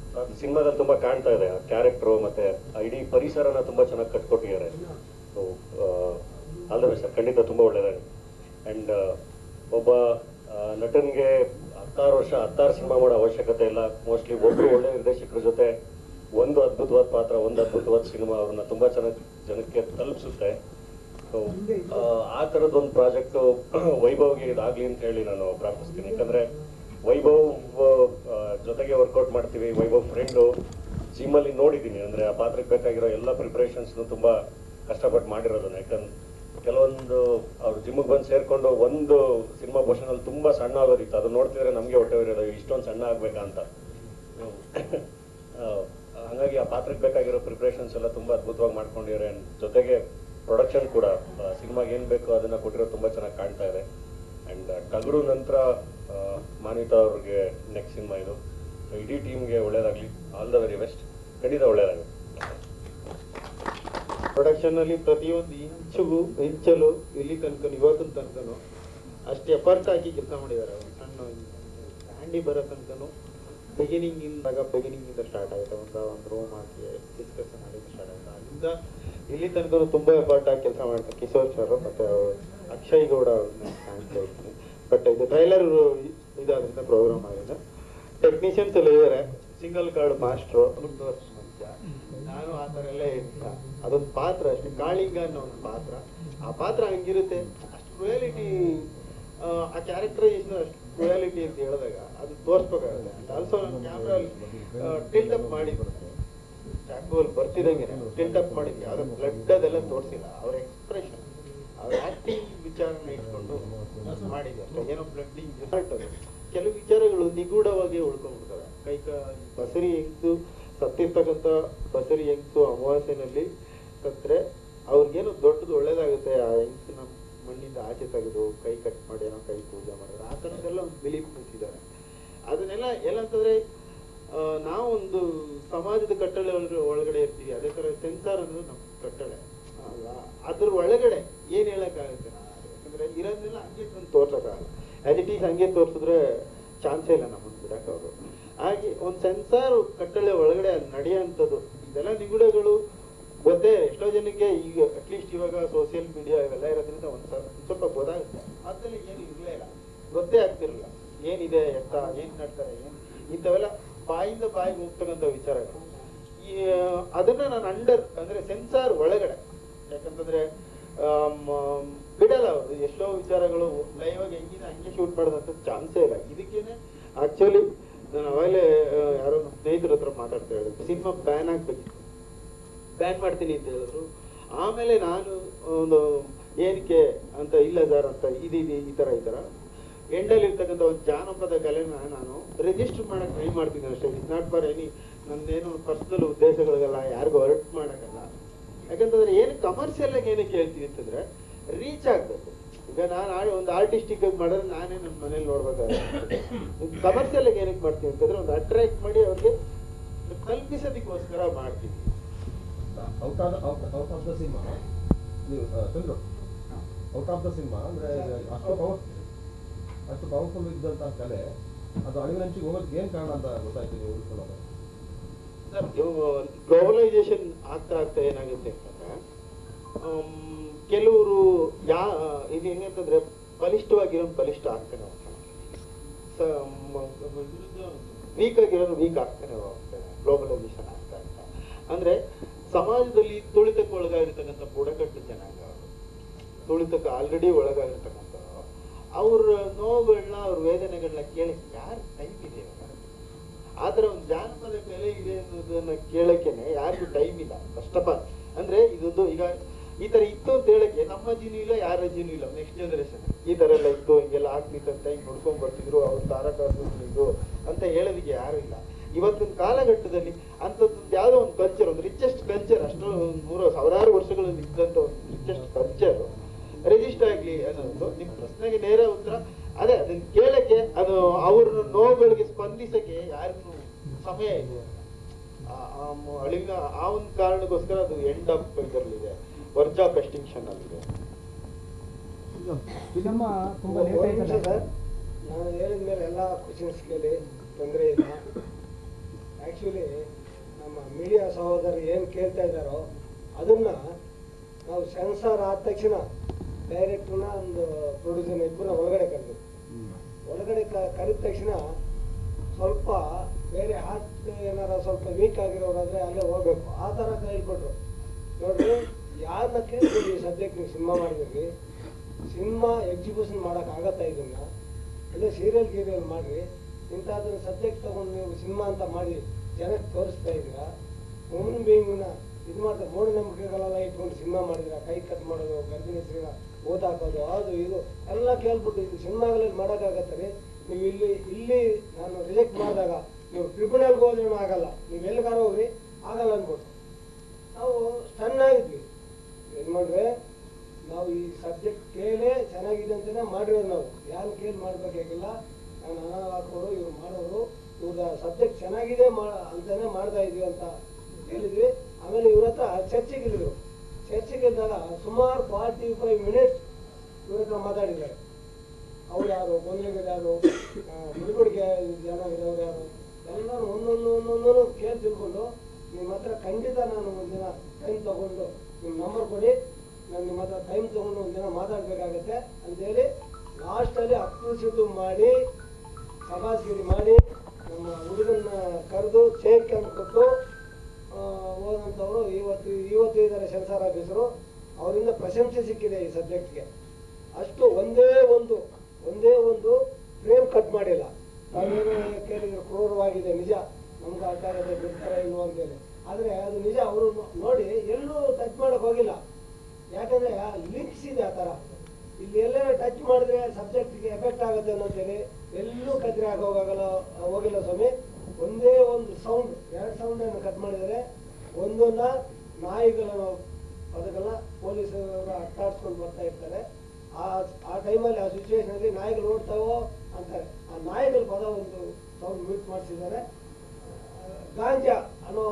ಅದು ಸಿನಿಮಾದಲ್ಲಿ ತುಂಬಾ ಕಾಣ್ತಾ ಇದೆ ಆ ಕ್ಯಾರೆಕ್ಟ್ರು ಮತ್ತೆ ಆ ಇಡೀ ಪರಿಸರನ ತುಂಬಾ ಚೆನ್ನಾಗಿ ಕಟ್ಕೊಟ್ಟಿದ್ದಾರೆ ಸೊ ಆಲ್ ದ ಬೆಸ್ಟ್ ಖಂಡಿತ ತುಂಬಾ ಒಳ್ಳೇದಾಗಿದೆ ಅಂಡ್ ಒಬ್ಬ ಆ, ನಟನ್ಗೆ ಹತ್ತಾರು ವರ್ಷ ಹತ್ತಾರು ಸಿನಿಮಾ ಮಾಡೋ ಅವಶ್ಯಕತೆ ಇಲ್ಲ ಮೋಸ್ಟ್ಲಿ ಒಬ್ರು ಒಳ್ಳೆ ನಿರ್ದೇಶಕರ ಜೊತೆ ಒಂದು ಅದ್ಭುತವಾದ ಪಾತ್ರ ಒಂದು ಅದ್ಭುತವಾದ ಸಿನಿಮಾ ಅವ್ರನ್ನ ತುಂಬಾ ಚೆನ್ನಾಗಿ ಜನಕ್ಕೆ ತಲುಪಿಸುತ್ತೆ ಸೊ ಆ ಥರದ್ದು ಒಂದು ಪ್ರಾಜೆಕ್ಟ್ ವೈಭವ್ಗೆ ಇದಾಗ್ಲಿ ಅಂತ ಹೇಳಿ ನಾನು ಪ್ರಾರ್ಥಿಸ್ತೀನಿ ಯಾಕಂದ್ರೆ ವೈಭವ್ ಆ, ಜೊತೆಗೆ ವರ್ಕೌಟ್ ಮಾಡ್ತೀವಿ ವೈಭವ್ ಫ್ರೆಂಡು ಜಿಮ್ಮಲ್ಲಿ ನೋಡಿದ್ದೀನಿ ಅಂದ್ರೆ ಆ ಪಾತ್ರಕ್ಕೆ ಬೇಕಾಗಿರೋ ಎಲ್ಲ ಪ್ರಿಪ್ರೇಷನ್ಸ್ ತುಂಬಾ ಕಷ್ಟಪಟ್ಟು ಮಾಡಿರೋದನ್ನ ಯಾಕಂದ್ರೆ ಕೆಲವೊಂದು ಅವ್ರು ಜಿಮ್ಗೆ ಬಂದು ಸೇರ್ಕೊಂಡು ಒಂದು ಸಿನಿಮಾ ಪೋರ್ಷನ್ ಅಲ್ಲಿ ತುಂಬಾ ಸಣ್ಣ ಆಗೋದಿತ್ತು ಅದು ನೋಡ್ತಿದ್ರೆ ನಮಗೆ ಹೊಟ್ಟೆ ಇರೋದು ಇಷ್ಟೊಂದು ಸಣ್ಣ ಆಗ್ಬೇಕಾ ಅಂತ ಆ, ಹಂಗಾಗಿ ಆ ಪಾತ್ರಕ್ಕೆ ಬೇಕಾಗಿರೋ ಪ್ರಿಪ್ರೇಷನ್ಸ್ ಎಲ್ಲ ತುಂಬಾ ಅದ್ಭುತವಾಗಿ ಮಾಡ್ಕೊಂಡಿದ್ದಾರೆ And ಜೊತೆಗೆ ಪ್ರೊಡಕ್ಷನ್ ಕೂಡ ಸಿನಿಮಾಗೆ ಏನ್ ಬೇಕೋ ಅದನ್ನ ಕೊಟ್ಟಿರೋದು ತುಂಬಾ ಚೆನ್ನಾಗಿ ಕಾಣ್ತಾ ಇದೆ ಅಂಡ್ ಟಗರು ನಂತರ ಆ, ಮಾನ್ವಿತಾ ಅವ್ರಿಗೆ ನೆಕ್ಸ್ಟ್ ಸಿನಿಮಾ ಇದು So, ಇಡೀ ಟೀಮ್ಗೆ ಒಳ್ಳೇದಾಗ್ಲಿ ಆಲ್ ದ ವೆರಿ ಬೆಸ್ಟ್ ಖಂಡಿತ ಒಳ್ಳೇದಾಗಲಿ ಪ್ರೊಡಕ್ಷನ್ ಅಲ್ಲಿ ಪ್ರತಿಯೊಂದು ಇಂಚಿಗೂ ಇಂಚಲು ಇಲ್ಲಿ ತನಕ ಇವತ್ತಿನ ತನಕನು ಅಷ್ಟು ಎಫರ್ಟ್ ಹಾಕಿ ಕೆಲಸ ಮಾಡಿದ್ದಾರೆ ಒಂದು ಸಣ್ಣ ಹ್ಯಾಂಡಿ ಬರೋ ತನಕನು ಬಿಗಿನಿಂಗ್ ಇಂದಾಗ ಬಿಗಿನಿಂಗ್ ಇಂದ ಸ್ಟಾರ್ಟ್ ಆಗುತ್ತೆ ಒಂದು ಒಂದು ರೂಮ್ ಹಾಕಿ ಡಿಸ್ಕಷನ್ ಮಾಡಿ ಸ್ಟಾರ್ಟ್ ಆಗುತ್ತೆ ಅಲ್ಲಿಂದ ಇಲ್ಲಿ ತನಕ ತುಂಬಾ ಎಫರ್ಟ್ ಹಾಕಿ ಕೆಲಸ ಮಾಡ್ತಾರೆ ಕಿಶೋರ್ ಸರ್ ಮತ್ತೆ ಅವ್ರು ಅಕ್ಷಯ್ ಗೌಡ ಅವ್ರನ್ನ ಕಾಣ್ತಾ ಇದ್ದೀನಿ ಬಟ್ ಇದು ಟ್ರೈಲರ್ ಇದಾದ್ರಿಂದ ಪ್ರೋಗ್ರಾಮ್ ಆಗಿದೆ ಟೆಕ್ನಿಷಿಯನ್ಸ್ ಎಲ್ಲ ಇದ್ದಾರೆ ಸಿಂಗಲ್ ಕಾರ್ಡ್ ಮಾಸ್ಟ್ರು ಮನುಷ್ಯ ನಾನು ಆ ಥರ ಎಲ್ಲ ಇಲ್ಲ ಅದೊಂದು ಪಾತ್ರ ಅಷ್ಟೇ ಕಾಳಿಂಗ ಅನ್ನೋ ಒಂದು ಪಾತ್ರ ಆ ಪಾತ್ರ ಹಂಗಿರುತ್ತೆ ಅಷ್ಟು ಕ್ರುಯಾಲಿಟಿ ಆ ಕ್ಯಾರೆಕ್ಟರೈಸೇಷನ್ ಅಷ್ಟು ಕ್ರುಯಾಲಿಟಿ ಅಂತ ಹೇಳಿದಾಗ ಅದು ತೋರಿಸ್ಬೇಕಾಗುತ್ತೆ ಆಲ್ಸೋ ಕ್ಯಾಮ್ರಾ ಟಿಲ್ಟ್ ಅಪ್ ಮಾಡಿ ಚಾಕು ಬರ್ತಿದಂಗೆ ಟಿಲ್ಟ್ ಅಪ್ ಮಾಡಿದ್ವಿ ಅದು ಬ್ಲಡ್ ಅದೆಲ್ಲ ತೋರಿಸಿಲ್ಲ ಅವ್ರ ಎಕ್ಸ್ಪ್ರೆಷನ್ ಅವ್ರ ಆಕ್ಟಿಂಗ್ ವಿಚಾರನ ಇಟ್ಕೊಂಡು ಮಾಡಿದ್ವಿ ಅಷ್ಟೇ ಏನೋ ಬ್ಲಡ್ ಕೆಲವು ವಿಚಾರಗಳು ನಿಗೂಢವಾಗಿ ಉಳ್ಕೊಂಡ್ಬಿಡ್ತವೆ ಕೈ ಕ- ಬಸರಿ ಹೆಂಗ್ಸು ಸತ್ತಿರ್ತಕ್ಕಂಥ ಬಸರಿ ಹೆಂಗ್ಸು ಅಮಾವಾಸ್ಯೆನಲ್ಲಿ ಸತ್ರೆ ಅವ್ರಿಗೇನೋ ದೊಡ್ಡದು ಒಳ್ಳೇದಾಗುತ್ತೆ ಆ ಹೆಂಗ್ಸಿನ ಮಣ್ಣಿಂದ ಆಚೆ ತೆಗೆದು ಕೈ ಕಟ್ ಮಾಡಿ ಏನೋ ಕೈ ಪೂಜೆ ಮಾಡಿದ್ರೆ ಆ ಥರದ್ದೆಲ್ಲ ಒಂದು ಬಿಲೀಫ್ ಮುಚ್ಚಿದ್ದಾರೆ ಅದನ್ನೆಲ್ಲ ಎಲ್ಲ ಅಂತಂದ್ರೆ ಆ, ನಾವೊಂದು ಸಮಾಜದ ಕಟ್ಟಳೆ ಒಳಗಡೆ ಒಳಗಡೆ ಇರ್ತೀವಿ ಅದೇ ತರ ಸೆನ್ಸಾರ್ ಅನ್ನೋದು ನಮ್ಮ ಕಟ್ಟಳೆ ಅಲ್ಲ ಅದ್ರ ಒಳಗಡೆ ಏನ್ ಹೇಳಕ್ಕಾಗುತ್ತೆ ಯಾಕಂದ್ರೆ ಇರೋದ್ನೆಲ್ಲ ಹಂಗೆ ತಂದು ತೋರ್ಸಕ್ಕಾಗಲ್ಲ ಆಸ್ ಇಟ್ ಈಸ್ ಹಂಗೆ ತೋರಿಸಿದ್ರೆ ಚಾನ್ಸೇ ಇಲ್ಲ ನಮ್ಮನ್ನು ಬಿಡಕ್ಕೆ ಅವರು ಹಾಗೆ ಒಂದು ಸೆನ್ಸಾರ್ ಕಟ್ಟಳೆ ಒಳಗಡೆ ಅಲ್ಲಿ ನಡೆಯೋಂಥದ್ದು ಇದೆಲ್ಲ ನಿಗೂಢಗಳು ಗೊತ್ತೇ ಎಷ್ಟೋ ಜನಕ್ಕೆ ಈಗ ಅಟ್ಲೀಸ್ಟ್ ಇವಾಗ ಸೋಷಿಯಲ್ ಮೀಡಿಯಾ ಇವೆಲ್ಲ ಇರೋದ್ರಿಂದ ಒಂದು ಸ್ವಲ್ಪ ಗೊತ್ತಾಗುತ್ತೆ ಅದ್ರಲ್ಲಿ ಏನು ಇರಲೇ ಇಲ್ಲ ಗೊತ್ತೇ ಆಗ್ತಿರಲಿಲ್ಲ ಏನಿದೆ ಎತ್ತ ಏನ್ ನಡ್ತಾರೆ ಏನ್ ಇಂಥವೆಲ್ಲ ಬಾಯಿಂದ ಬಾಯಿಗೆ ಹೋಗ್ತಕ್ಕಂಥ ವಿಚಾರಗಳು ಈ ಅದನ್ನ ನಾನು ಅಂಡರ್ ಅಂದ್ರೆ ಸೆನ್ಸಾರ್ ಒಳಗಡೆ ಯಾಕಂತಂದ್ರೆ ಆಮ್, ಬಿಡಲ್ಲ ಅವರು ಎಷ್ಟೋ ವಿಚಾರಗಳು ಲೈವ್ ಆಗಿ ಹೆಂಗಿದೆ ಹಂಗೆ ಶೂಟ್ ಮಾಡೋದಂತ ಚಾನ್ಸೇ ಇಲ್ಲ ಇದಕ್ಕೇನೆ ಆಕ್ಚುಲಿ ನಾನು ಅವಾಗಲೇ ಆ, ಯಾರೋ ನಮ್ಮ ಸ್ನೇಹಿತರ ಹತ್ರ ಮಾತಾಡ್ತಾ ಹೇಳಿದ್ರು ಸಿನಿಮಾ ಬ್ಯಾನ್ ಆಗ್ಬೇಕಿತ್ತು ಬ್ಯಾನ್ ಮಾಡ್ತೀನಿ ಅಂತ ಹೇಳಿದ್ರು ಆಮೇಲೆ ನಾನು ಒಂದು ಏನಕ್ಕೆ ಅಂತ ಇಲ್ಲ ಸರ್ ಅಂತ ಇದಿದೆ ಈ ತರ ಈ ತರ ಎಂಡಲ್ಲಿ ಇರ್ತಕ್ಕಂಥ ಒಂದು ಜಾನಪದ ಕಲೆನ ನಾನು ರಿಜಿಸ್ಟರ್ ಮಾಡಕ್ ಟ್ರೈ ಮಾಡ್ತೀನಿ ಅಷ್ಟೇ ಇಟ್ಸ್ ನಾಟ್ ಫಾರ್ ಎನಿ ನಂದೇನು ಪರ್ಸನಲ್ ಉದ್ದೇಶಗಳಿಗೆಲ್ಲ ಯಾರಿಗೂ ಹರ್ಟ್ ಮಾಡಕ್ಕಲ್ಲ ಯಾಕಂತಂದ್ರೆ ಏನು ಕಮರ್ಷಿಯಲ್ ಆಗಿ ಏನಕ್ಕೆ ಹೇಳ್ತೀನಿ ಅಂತಂದ್ರೆ ರೀಚ್ ಆಗ್ಬೇಕು ಈಗ ನಾನು ಆ- ಒಂದು ಆರ್ಟಿಸ್ಟಿಕ್ ಆಗಿ ಮಾಡಿದ್ರೆ ನಾನೇ ನನ್ನ ಮನೇಲಿ ನೋಡ್ಬೇಕಾಗುತ್ತೆ ಕಮರ್ಷಿಯಲ್ ಆಗಿ ಏನಕ್ಕೆ ಮಾಡ್ತೀನಿ ಅಂತಂದ್ರೆ ಒಂದು ಅಟ್ರಾಕ್ಟ್ ಮಾಡಿ ಅವ್ರಿಗೆ ಕಲ್ಪಿಸೋದಕ್ಕೋಸ್ಕರ ಮಾಡ್ತೀನಿ out of out of the cinema ನೀವು Chandru out of the cinema ಅಂದ್ರೆ ಈಗ ಅಷ್ಟು ಪವರ್ ಅಷ್ಟು ಪವರ್ಫುಲ್ ಇದ್ದಂತಹ ಕಲೆ ಅದು ಅಳಿವಿನಂಚಿಗೆ ಹೋಗೋದಕ್ಕೆ ಏನ್ ಕಾರಣ ಅಂತ ಗೊತ್ತಾಯ್ತು ನೀವು ಉಳ್ಕೊಳ್ಳೋದು ಗ್ಲೋಬಲೈಸೇಷನ್ ಆಗ್ತಾ ಆಗ್ತಾ ಏನಾಗುತ್ತೆ ಅಂತಂದ್ರೆ ಆಮ್, ಕೆಲವರು ಯಾ ಇದು ಹೆಂಗಂತಂದ್ರೆ ಬಲಿಷ್ಠವಾಗಿರೋನು ಬಲಿಷ್ಠ ಆಗ್ತಾನೆ ಹೋಗ್ತಾನೆ ವೀಕ್ ಆಗಿರೋನು ವೀಕ್ ಆಗ್ತಾನೆ ಹೋಗ್ತಾನೆ ಗ್ಲೋಬಲೈಸೇಷನ್ ಆಗ್ತಾ ಆಗ್ತಾ ಅಂದ್ರೆ ಸಮಾಜದಲ್ಲಿ ತುಳಿತಕ್ಕೆ ಒಳಗಾಗಿರ್ತಕ್ಕಂಥ ಬುಡಕಟ್ಟು ಜನಾಂಗ ಅವರು ತುಳಿತಕ್ಕೆ ಆಲ್ರೆಡಿ ಒಳಗಾಗಿರ್ತಕ್ಕಂಥ ಅವ್ರ ನೋವುಗಳನ್ನ ಅವ್ರ ವೇದನೆಗಳನ್ನ ಕೇಳಿ ಯಾರು ಟೈಮ್ ಇದೆ ಇವಾಗ ಆ ಥರ ಒಂದು ಜಾನಪದ ಕಲೆ ಇದೆ ಅನ್ನೋದನ್ನ ಕೇಳಕ್ಕೇನೆ ಯಾರಿಗೂ ಟೈಮ್ ಇಲ್ಲ ಫಸ್ಟ್ ಆಫ್ ಆಲ್ ಅಂದ್ರೆ ಇದೊಂದು ಈಗ ಈ ತರ ಇತ್ತು ಅಂತ ಹೇಳಕ್ಕೆ ನಮ್ಮ ಅಜ್ಜಿನೂ ಇಲ್ಲ ಯಾರ ಅಜ್ಜಿನೂ ಇಲ್ಲ ನೆಕ್ಸ್ಟ್ ಜನರೇಷನ್ ಈ ತರ ಎಲ್ಲ ಇತ್ತು ಹಿಂಗೆಲ್ಲ ಆಗ್ತಿತ್ತು ಅಂತ ಹಿಂಗ್ ನೋಡ್ಕೊಂಡ್ ಬರ್ತಿದ್ರು ಅವ್ರ ತಾರಕ ಇದು ಅಂತ ಹೇಳೋದಕ್ಕೆ ಯಾರು ಇಲ್ಲ ಇವತ್ತಿನ ಕಾಲಘಟ್ಟದಲ್ಲಿ ಅಂಥದ್ದೊಂದು ಯಾವುದೋ ಒಂದು ಕಲ್ಚರ್ ಒಂದು ರಿಚೆಸ್ಟ್ ಕಲ್ಚರ್ ಅಷ್ಟು ಒಂದು ಮೂರು ಸಾವಿರಾರು ವರ್ಷಗಳಲ್ಲಿ ಇದ್ದಂಥ ಒಂದು ರಿಚೆಸ್ಟ್ ಕಲ್ಚರ್ ರಿಜಿಸ್ಟರ್ ಆಗ್ಲಿ ಅನ್ನೋದು ನಿಮ್ ಪ್ರಶ್ನೆಗೆ ನೇರ ಉತ್ತರ ಅದೇ ಅದನ್ನ ಕೇಳಕ್ಕೆ ಅದು ಅವ್ರ ನೋವುಗಳಿಗೆ ಸ್ಪಂದಿಸಕ್ಕೆ ಯಾರಿಗೂ ಸಮಯ ಇದೆ ಆ- ಆ ಮ- ಅಳಿವಿನ ಆ ಒಂದು ಕಾರಣಕ್ಕೋಸ್ಕರ ಅದು ಎಂಡ್ ಆಫ್ ಇದರಲ್ಲಿದೆ ವರ್ಜ್ ಆಫ್ ಎಕ್ಸ್ಟಿಂಕ್ಷನ್ ಅಲ್ಲಿದೆ ಫಿಲಮ್ ತುಂಬಾ ಲೇಟ್ ಒಂದು ನಿಮಿಷ ಆಯ್ತಲ್ಲ ಸರ್ ನಾನು ಹೇಳಿದ ಮೇಲೆ ಎಲ್ಲ ಕ್ವಶನ್ಸ್ ಕೇಳಿ ತೊಂದರೆ ಇಲ್ಲ ಆ್ಯಕ್ಚುಲಿ ಆ್ಯಕ್ಚುಲಿ ನಮ್ಮ ಮೀಡಿಯಾ ಸಹೋದರರು ಏನು ಕೇಳ್ತಾ ಇದ್ದಾರೋ ಅದನ್ನು ನಾವು ಸೆನ್ಸಾರ್ ಆದ ತಕ್ಷಣ ಡೈರೆಕ್ಟ್ರನ್ನ ಒಂದು ಪ್ರೊಡ್ಯೂಸರ್ನ ಇಬ್ಬರನ್ನ ಒಳಗಡೆ ಕರೆದು ಒಳಗಡೆ ಕ- ಕರೆದ ತಕ್ಷಣ ಸ್ವಲ್ಪ ಬೇರೆ ಹಾರ್ಟ್ ಏನಾರ ಸ್ವಲ್ಪ ವೀಕ್ ಆಗಿರೋರಾದ್ರೆ ಅಲ್ಲೇ ಹೋಗ್ಬೇಕು ಆ ಥರ ಕೈ ಕೊಟ್ರು ನೋಡ್ರಿ ಯಾರನ್ನ ಕೇಳ್ತೀವಿ ಸದ್ಯಕ್ಕೆ ನೀವು ಸಿನಿಮಾ ಮಾಡಿದ್ರಿ ಸಿನಿಮಾ ಎಕ್ಸಿಬಿಷನ್ ಆಗತ್ತಾ ಇದನ್ನ ಇಲ್ಲ ಸೀರಿಯಲ್ ಗೀರಿಯಲ್ ಮಾಡ್ರಿ ಇಂಥದ್ದನ್ನ ಸಬ್ಜೆಕ್ಟ್ ತಗೊಂಡು ನೀವು ಸಿನಿಮಾ ಅಂತ ಮಾಡಿ ಜನಕ್ಕೆ ತೋರಿಸ್ತಾ ಇದ್ದೀರಾ ಹ್ಯೂಮನ್ ಬೀಯಿಂಗ್ನ ಇದು ಮಾಡ್ತಾರೆ ಮೂಢನಂಬಿಕೆಗಳೆಲ್ಲ ಇಟ್ಕೊಂಡು ಸಿನಿಮಾ ಮಾಡಿದ್ರ ಕೈ ಕಟ್ ಮಾಡೋದು ಗರ್ಭಿಣಿ ಸ್ತ್ರೀನ ಓದ್ ಹಾಕೋದು ಅದು ಇದು ಎಲ್ಲ ಕೇಳ್ಬಿಟ್ಟು ಇದು ಸಿನಿಮಾಗಳಲ್ಲಿ ಮಾಡೋಕ್ಕಾಗತ್ತೆ ನೀವು ಇಲ್ಲಿ ಇಲ್ಲಿ ನಾನು ರಿಜೆಕ್ಟ್ ಮಾಡಿದಾಗ ನೀವು ಟ್ರಿಬ್ಯುನಲ್ಗೆ ಹೋದ್ರೂ ಆಗಲ್ಲ ನೀವು ಎಲ್ಲಿಗಾರ ಹೋಗ್ರಿ ಆಗಲ್ಲ ಅನ್ಬಿಟ್ಟು ನಾವು ಸ್ಟನ್ ಆಗಿದ್ವಿ ಏನು ಮಾಡ್ರೆ ನಾವು ಈ ಸಬ್ಜೆಕ್ಟ್ ಕೇಳೇ ಚೆನ್ನಾಗಿದೆ ಅಂತಾನೆ ಮಾಡಿರೋದು ನಾವು ಯಾರು ಕೇಳಿ ಮಾಡ್ಬೇಕಾಗಿಲ್ಲ ನಾನು ಹಣ ಹಾಕೋರು ಇವ್ರು ಮಾಡೋರು ಇವ್ರ ಸಬ್ಜೆಕ್ಟ್ ಚೆನ್ನಾಗಿದೆ ಮಾ ಅಂತಾನೆ ಮಾಡ್ತಾ ಇದ್ವಿ ಅಂತ ಹೇಳಿದ್ವಿ ಆಮೇಲೆ ಇವ್ರ ಹತ್ರ ಚರ್ಚೆಗೆ ಇಳಿದ್ರು ಚರ್ಚೆಗೆ ಇದ್ದಾಗ ಸುಮಾರು ಫಾರ್ಟಿ ಫೈವ್ ಮಿನಿಟ್ಸ್ ಇವ್ರ ಹತ್ರ ಮಾತಾಡಿದ್ದಾರೆ ಅವ್ರು ಯಾರು ಗೊಂದಲಿಗರು ಯಾರು ಆ, ಬಿಡುಗಡೆಗೆ ಜನ ಇರೋರು ಯಾರು ಎಲ್ಲರೂ ಒಂದೊಂದು ಒಂದೊಂದು ಕೇಳಿ ತಿಳ್ಕೊಂಡು ನಿಮ್ಮ ಹತ್ರ ಖಂಡಿತ ನಾನು ಒಂದಿನ ಟೈಮ್ ತಗೊಂಡು ನಿಮ್ಮ ನಂಬರ್ ಕೊಡಿ ನಾನು ನಿಮ್ಮ ಹತ್ರ ಟೈಮ್ ತಗೊಂಡು ಒಂದಿನ ಮಾತಾಡಬೇಕಾಗತ್ತೆ ಅಂತೇಳಿ ಲಾಸ್ಟಲ್ಲಿ ಅಪ್ರಿಸಿಟಿವ್ ಮಾಡಿ ಸಭಾಸ್ಗಿರಿ ಮಾಡಿ ನಮ್ಮ ಹುಡುಗನ್ನ ಕರೆದು ಚೇಕ್ ಕ್ಯಾಂಪ್ ಕೊಟ್ಟು ಆ, ಹೋದಂಥವ್ರು ಇವತ್ತು ಇವತ್ತು ಇದ್ದಾರೆ ಸೆನ್ಸಾರ್ ಆಫೀಸರು ಅವರಿಂದ ಪ್ರಶಂಸೆ ಸಿಕ್ಕಿದೆ ಈ ಸಬ್ಜೆಕ್ಟ್ಗೆ ಅಷ್ಟು ಒಂದೇ ಒಂದು ಒಂದೇ ಒಂದು ಫ್ರೇಮ್ ಕಟ್ ಮಾಡಿಲ್ಲ ನಾವೇನು ಕೇಳಿದ್ರು ಕ್ರೂರವಾಗಿದೆ ನಿಜ ನಮ್ಗೆ ಅರ್ಥ ಆಗತ್ತೆ ಬಿಡ್ತಾರೆ ಇಲ್ವೋ ಅಂತೇಳಿ ಆದರೆ ಅದು ನಿಜ ಅವರು ನೋಡಿ ಎಲ್ಲೂ ಟಚ್ ಮಾಡಕ್ ಹೋಗಿಲ್ಲ ಯಾಕಂದ್ರೆ ಲಿಂಕ್ಸ್ ಇದೆ ಆ ಥರ ಇಲ್ಲಿ ಎಲ್ಲೇ ಟಚ್ ಮಾಡಿದ್ರೆ ಸಬ್ಜೆಕ್ಟ್ಗೆ ಎಫೆಕ್ಟ್ ಆಗುತ್ತೆ ಅನ್ನೋಂತೇಳಿ ಎಲ್ಲೂ ಕತ್ರಿ ಆಗಿ ಹೋಗಲ್ಲ ಹೋಗಿಲ್ಲ ಸ್ವಾಮಿ ಒಂದೇ ಒಂದು ಸೌಂಡ್ ಎರಡು ಸೌಂಡ್ ಅನ್ನು ಕಟ್ ಮಾಡಿದರೆ ಒಂದನ್ನ ನಾಯಿಗಳನ್ನು ಅದಕ್ಕೆಲ್ಲ ಪೊಲೀಸರು ಅಟ್ಟಾಡ್ಸ್ಕೊಂಡು ಬರ್ತಾ ಇರ್ತಾರೆ ಆ ಆ ಟೈಮಲ್ಲಿ ಆ ಸಿಚುವೇಶನ್ ಅಲ್ಲಿ ನಾಯಿಗಳು ನೋಡ್ತಾವೋ ಅಂತಾರೆ ಆ ನಾಯಿಗಳ ಪದ ಒಂದು ಸೌಂಡ್ ಮ್ಯೂಟ್ ಮಾಡಿಸಿದ್ದಾರೆ ಗಾಂಜಾ ಅನ್ನೋ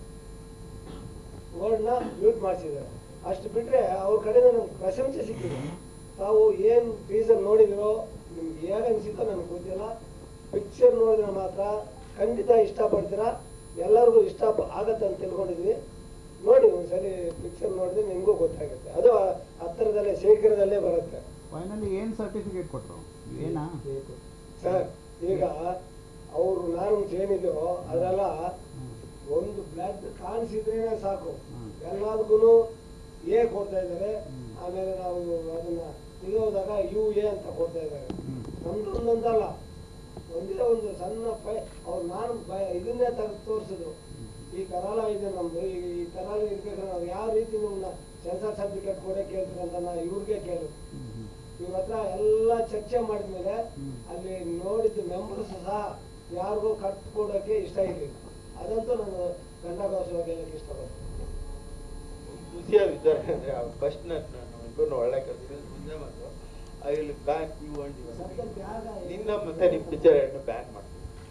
ವರ್ಡ್ನ ಮ್ಯೂಟ್ ಮಾಡಿಸಿದ್ದಾರೆ ಅಷ್ಟು ಬಿಟ್ರೆ ಅವ್ರ ಕಡೆಯಿಂದ ನಮ್ಗೆ ಪ್ರಶಂಸೆ ಸಿಕ್ಕಿದೆ ತಾವು ಏನು ಟೀಸರ್ ನೋಡಿದಿರೋ ನಿಮ್ಗೆ ಹೇಗೆ ಅನಿಸಿತೋ ನನಗೆ ಗೊತ್ತಿಲ್ಲ ಪಿಕ್ಚರ್ ನೋಡಿದ್ರೆ ಮಾತ್ರ ಖಂಡಿತ ಇಷ್ಟಪಡ್ತೀರಾ ಎಲ್ಲರಿಗೂ ಇಷ್ಟ ಪ- ಆಗತ್ತೆ ಅಂತ ತಿಳ್ಕೊಂಡಿದ್ವಿ ನೋಡಿ ಒಂದ್ಸಲಿ ಪಿಕ್ಚರ್ ನೋಡಿದ್ರೆ ನಿಮಗೂ ಗೊತ್ತಾಗುತ್ತೆ ಅದು ಹತ್ತಿರದಲ್ಲೇ ಶೀಘ್ರದಲ್ಲೇ ಬರುತ್ತೆ ಫೈನಲಿ ಏನು ಸರ್ಟಿಫಿಕೇಟ್ ಕೊಟ್ಟರು ಏನಾ ಸರ್ ಈಗ ಅವರು ನಾನು ಏನಿದೆಯೋ ಅದೆಲ್ಲ ಒಂದು ಬ್ಲಡ್ ಕಾಣಿಸಿದ್ರೇನೆ ಸಾಕು ಹ್ಮ್. ಎಲ್ಲದಕ್ಕೂ ಎ ಕೊಡ್ತಾ ಇದ್ದಾರೆ ಆಮೇಲೆ ನಾವು ಅದನ್ನ ತೆಗೆಯೋದಾಗ ಯು ಎ ಅಂತ ಕೊಡ್ತಾ ಇದ್ದಾರೆ ಹ್ಮ್. ನಮ್ದೊಂದಂತಲ್ಲ ಒಂದೇ ಒಂದು ಸಣ್ಣ ಪೈ ಅವ್ರು ನಾನು ಭಯ ಇದನ್ನೇ ತೆಗೆದು ತೋರಿಸಿದ್ರು ಈ ಕರಾಳ ಇದೆ ನಮ್ದು ಈ ಈ ಕರಾಳ ಇರ್ಬೇಕಾದ್ರೆ ನಾವು ಯಾವ ರೀತಿ ನಿಮ್ಮನ್ನ ಸೆನ್ಸರ್ ಸರ್ಟಿಫಿಕೇಟ್ ಕೊಡೇ ಕೇಳ್ತೀರ ಅಂತ ನಾ ಇವ್ರಿಗೆ ಕೇಳಿದ್ರು ಇವ್ರ ಹತ್ರ ಎಲ್ಲ ಚರ್ಚೆ ಮಾಡಿದ್ಮೇಲೆ ಹ್ಮ್. ಅಲ್ಲಿ ನೋಡಿದ ಮೆಂಬರ್ಸ್ ಸಹ ಯಾರಿಗೂ ಕಟ್ಕೊಡೋಕೆ ಇಷ್ಟ ಇರಲಿಲ್ಲ ಅದಂತೂ ನಾನು ಗಂಡಾಗೋಸವಾಗಿ ಹೇಳಕ್ಕೆ ಇಷ್ಟಪಡ್ತೀನಿ ಖುಷಿಯಾಗಿದ್ದಾರೆ ಅಂದ್ರೆ ಫಸ್ಟ್ ನಾನು ಇಬ್ಬರನ್ನ ಒಳ್ಳೆ ಕಲ್ತಿದ್ದು ಮುಂದೆ ಬಂದು I will ban you and ಸದ್ಯಕ್ಕೆ ಯಾಗ ನಿನ್ನ ಮತ್ತೆ ನಿಮ್ಮ ಪಿಕ್ಚರ್ ಎರಡು ಬ್ಯಾನ್ ಮಾಡ್ತೀವಿ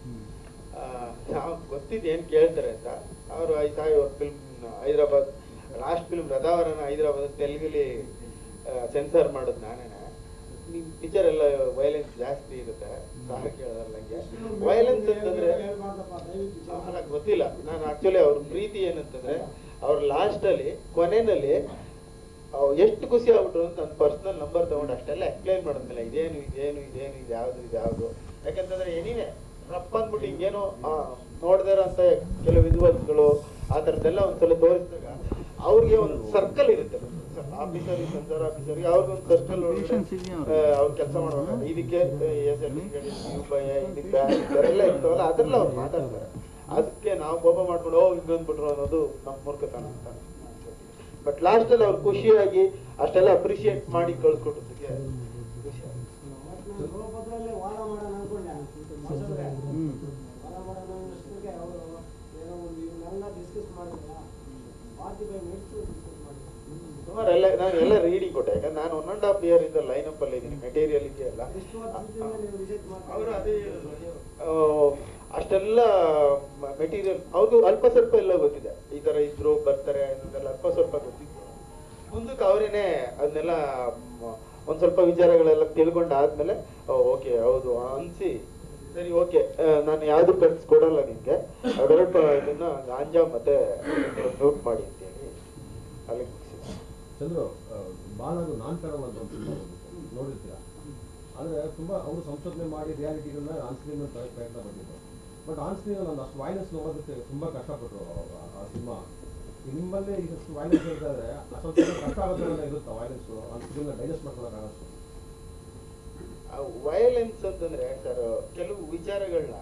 ನಾವು ಗೊತ್ತಿದ್ದು ಏನು ಕೇಳ್ತಾರೆ ಅಂತ ಅವರು I saw your film Hyderabad last film ರಥಾವರನ ಹೈದರಾಬಾದ್ ತೆಲುಗಲ್ಲಿ ಸೆನ್ಸರ್ ಮಾಡೋದು ನಾನೇ ನಿಮ್ಮ ಪಿಕ್ಚರ್ ಎಲ್ಲ ವೈಲೆನ್ಸ್ ಜಾಸ್ತಿ ಇರುತ್ತೆ ಸಾರ್ ಕೇಳೋದ್ರಂಗೆ ವೈಲೆನ್ಸ್ ಅಂತಂದ್ರೆ ಅಲ್ಲ ಗೊತ್ತಿಲ್ಲ ನಾನು ಆಕ್ಚುಲಿ ಅವ್ರ ಪ್ರೀತಿ ಏನಂತಂದ್ರೆ ಅವ್ರ ಲಾಸ್ಟ್ ಅಲ್ಲಿ ಕೊನೆಯಲ್ಲಿ ಅವ್ ಎಷ್ಟು ಖುಷಿ ಆಗ್ಬಿಟ್ರು ಅಂತ ನನ್ನ ಪರ್ಸನಲ್ ನಂಬರ್ ತಗೊಂಡು ಅಷ್ಟೆಲ್ಲ ಎಕ್ಸ್ಪ್ಲೈನ್ ಮಾಡಿದ್ಮೇಲೆ ಇದೇನು ಇದೇನು ಇದೇನು ಇದು ಯಾವ್ದು ಇದು ಯಾವ್ದು ಯಾಕಂತಂದ್ರೆ ಏನಿವೆ ರಪ್ಪ ಅಂದ್ಬಿಟ್ಟು ಹಿಂಗೇನೋ ನೋಡ್ದಿರೋ ಅಂತ ಕೆಲವು ವಿಜುವಲ್ಸ್ಗಳು ಆ ಥರದ್ದೆಲ್ಲ ಒಂದ್ಸಲ ತೋರಿಸಿದಾಗ ಅವ್ರಿಗೆ ಒಂದು ಸರ್ಕಲ್ ಇರುತ್ತೆ ಆಫೀಸರ್ ಸೆನ್ಸರ್ ಆಫೀಸರ್ಗೆ ಅವ್ರಿಗೆ ಒಂದು ಸರ್ಕಲ್ Patience ಇದೆಯಾ ಅವ್ರು ಕೆಲಸ ಮಾಡ್ಬೇಕು ಇದಕ್ಕೆ ಎಸ್ ಇದಕ್ಕೆ ಎಲ್ಲ ಇರ್ತಾವಲ್ಲ ಅದ್ರಲ್ಲ ಅವ್ರು ಮಾತಾಡ್ತಾರೆ ಅದಕ್ಕೆ ನಾವು ಕೋಪ ಮಾಡ್ಕೊಂಡು ಹೋಗಿ ಬಂದ್ಬಿಟ್ರು ಅನ್ನೋದು ನಮ್ಮ ಮೂರ್ಖತನ ಅಂತ ಬಟ್ ಲಾಸ್ಟ್ ಅಲ್ಲಿ ಅವ್ರು ಖುಷಿಯಾಗಿ ಅಷ್ಟೆಲ್ಲ ಅಪ್ರಿಶಿಯೇಟ್ ಮಾಡಿ ಕಳ್ಸ್ಕೊಟ್ಟದಕ್ಕೆ ಖುಷಿ ಆಯ್ತು. ನಾನು ಗೋಪತ್ರಲ್ಲೇ ವಾರ ಮಾಡೋಣ ಅನ್ಕೊಂಡೆ ಮಾತಾಡಿದ್ರೆ ಹ್ಮ್. ವಾರ ಮಾಡೋಣ ಅನ್ನೋಷ್ಟೊತ್ತಿಗೆ ಅವರು ಏನೋ ಒಂದು ಇವನ್ನೆಲ್ಲ ಡಿಸ್ಕಸ್ ಮಾಡಿದ್ರಲ್ಲ ಫಾರ್ಟಿ ಫೈವ್ ಮಿನಿಟ್ಸ್ ಡಿಸ್ಕಸ್ ಮಾಡಿದ್ರು ಸುಮಾರು ಎಲ್ಲ ನಾನು ಎಲ್ಲ ರೀಡಿಂಗ್ ಕೊಟ್ಟೆ ಯಾಕಂದ್ರೆ ನಾನು ಒನ್ ಅಂಡ್ ಹಾಫ್ ಇಯರ್ ಇಂದ ಲೈನ್ ಅಪ್ ಅಲ್ಲಿ ಇದ್ದೀನಿ ಮೆಟೀರಿಯಲ್ ಇದೆಯಲ್ಲ ಎಷ್ಟು ವರ್ಷದಿಂದ ನೀವು ರಿಸರ್ಚ್ ಅವರು ಮಾಡ್ತಾರೆ ಅದೇ ಆ, ಅಷ್ಟೆಲ್ಲ ಮೆಟೀರಿಯಲ್ ಅವ್ರಿಗೂ ಅಲ್ಪ ಸ್ವಲ್ಪ ಎಲ್ಲ ಗೊತ್ತಿದೆ ಈ ತರ ಇದ್ರು ಬರ್ತಾರೆ ಅನ್ನೋದೆಲ್ಲ ಅಲ್ಪ ಸ್ವಲ್ಪ ಗೊತ್ತಿತ್ತು ಮುಂದಕ್ಕೆ ಅವರೇನೆ ಅದನ್ನೆಲ್ಲ ಮ್, ಒಂದ್ ಸ್ವಲ್ಪ ವಿಚಾರಗಳೆಲ್ಲ ತಿಳ್ಕೊಂಡಾದ್ಮೇಲೆ ಓಕೆ ಹೌದು ಅನ್ಸಿ ಸರಿ ಓಕೆ ನಾನು ಯಾವ್ದು ಕಳ್ಸಿಕೊಡಲ್ಲ ನಿಮ್ಗೆ ಅವೆರಡು ಇದನ್ನ ಗಾಂಜಾ ಮತ್ತೆ ಮ್ಯೂಟ್ ಮಾಡಿ ಅಂತೇಳಿ ಅಲ್ಲಿ ಚಂದ್ರು ಆ, ಬಾಲದು ನಾನ್ ಕಡಮ್ ಅಂತ ಒಂದು ಸಿನಿಮಾ ಬಂದಿತ್ತು ನೋಡಿರ್ತೀರಾ ಅಂದ್ರೆ ತುಂಬಾ ಅವರು ಸಂಶೋಧನೆ ಮಾಡಿ ರಿಯಾಲಿಟಿಗಳನ್ನ ಆನ್ ಸ್ಕ್ರೀನ್ ಪ್ರಯತ್ನ ಪಟ್ಟಿದ್ರು ಬಟ್ ಆನ್ ಸ್ಕ್ರೀನ್ ಅಲ್ಲಿ ಅಷ್ಟು ವೈಲೆನ್ಸ್ ನೋಡೋದಕ್ಕೆ ತುಂಬಾ ಕಷ್ಟಪಟ್ಟರು ಆ- ಆ ಸಿನಿಮಾ ನಿಮ್ಮಲ್ಲಿ ಇಷ್ಟು ವೈಲೆನ್ಸ್ ಹೇಳ್ತಾ ಇದ್ರೆ ಸ್ವಲ್ಪ ಕಷ್ಟ ಆಗುತ್ತೆ ಇರುತ್ತಾ ವೈಲೆನ್ಸ್ ಆನ್ ಸ್ಕ್ರೀನ್ ಡೈಜೆಸ್ಟ್ ಮಾಡ್ಕೊಳಕ್ಕಾಗಷ್ಟು ವಯಲೆನ್ಸ್ ಅಂತಂದ್ರೆ ಸರ್ ಕೆಲವು ವಿಚಾರಗಳನ್ನ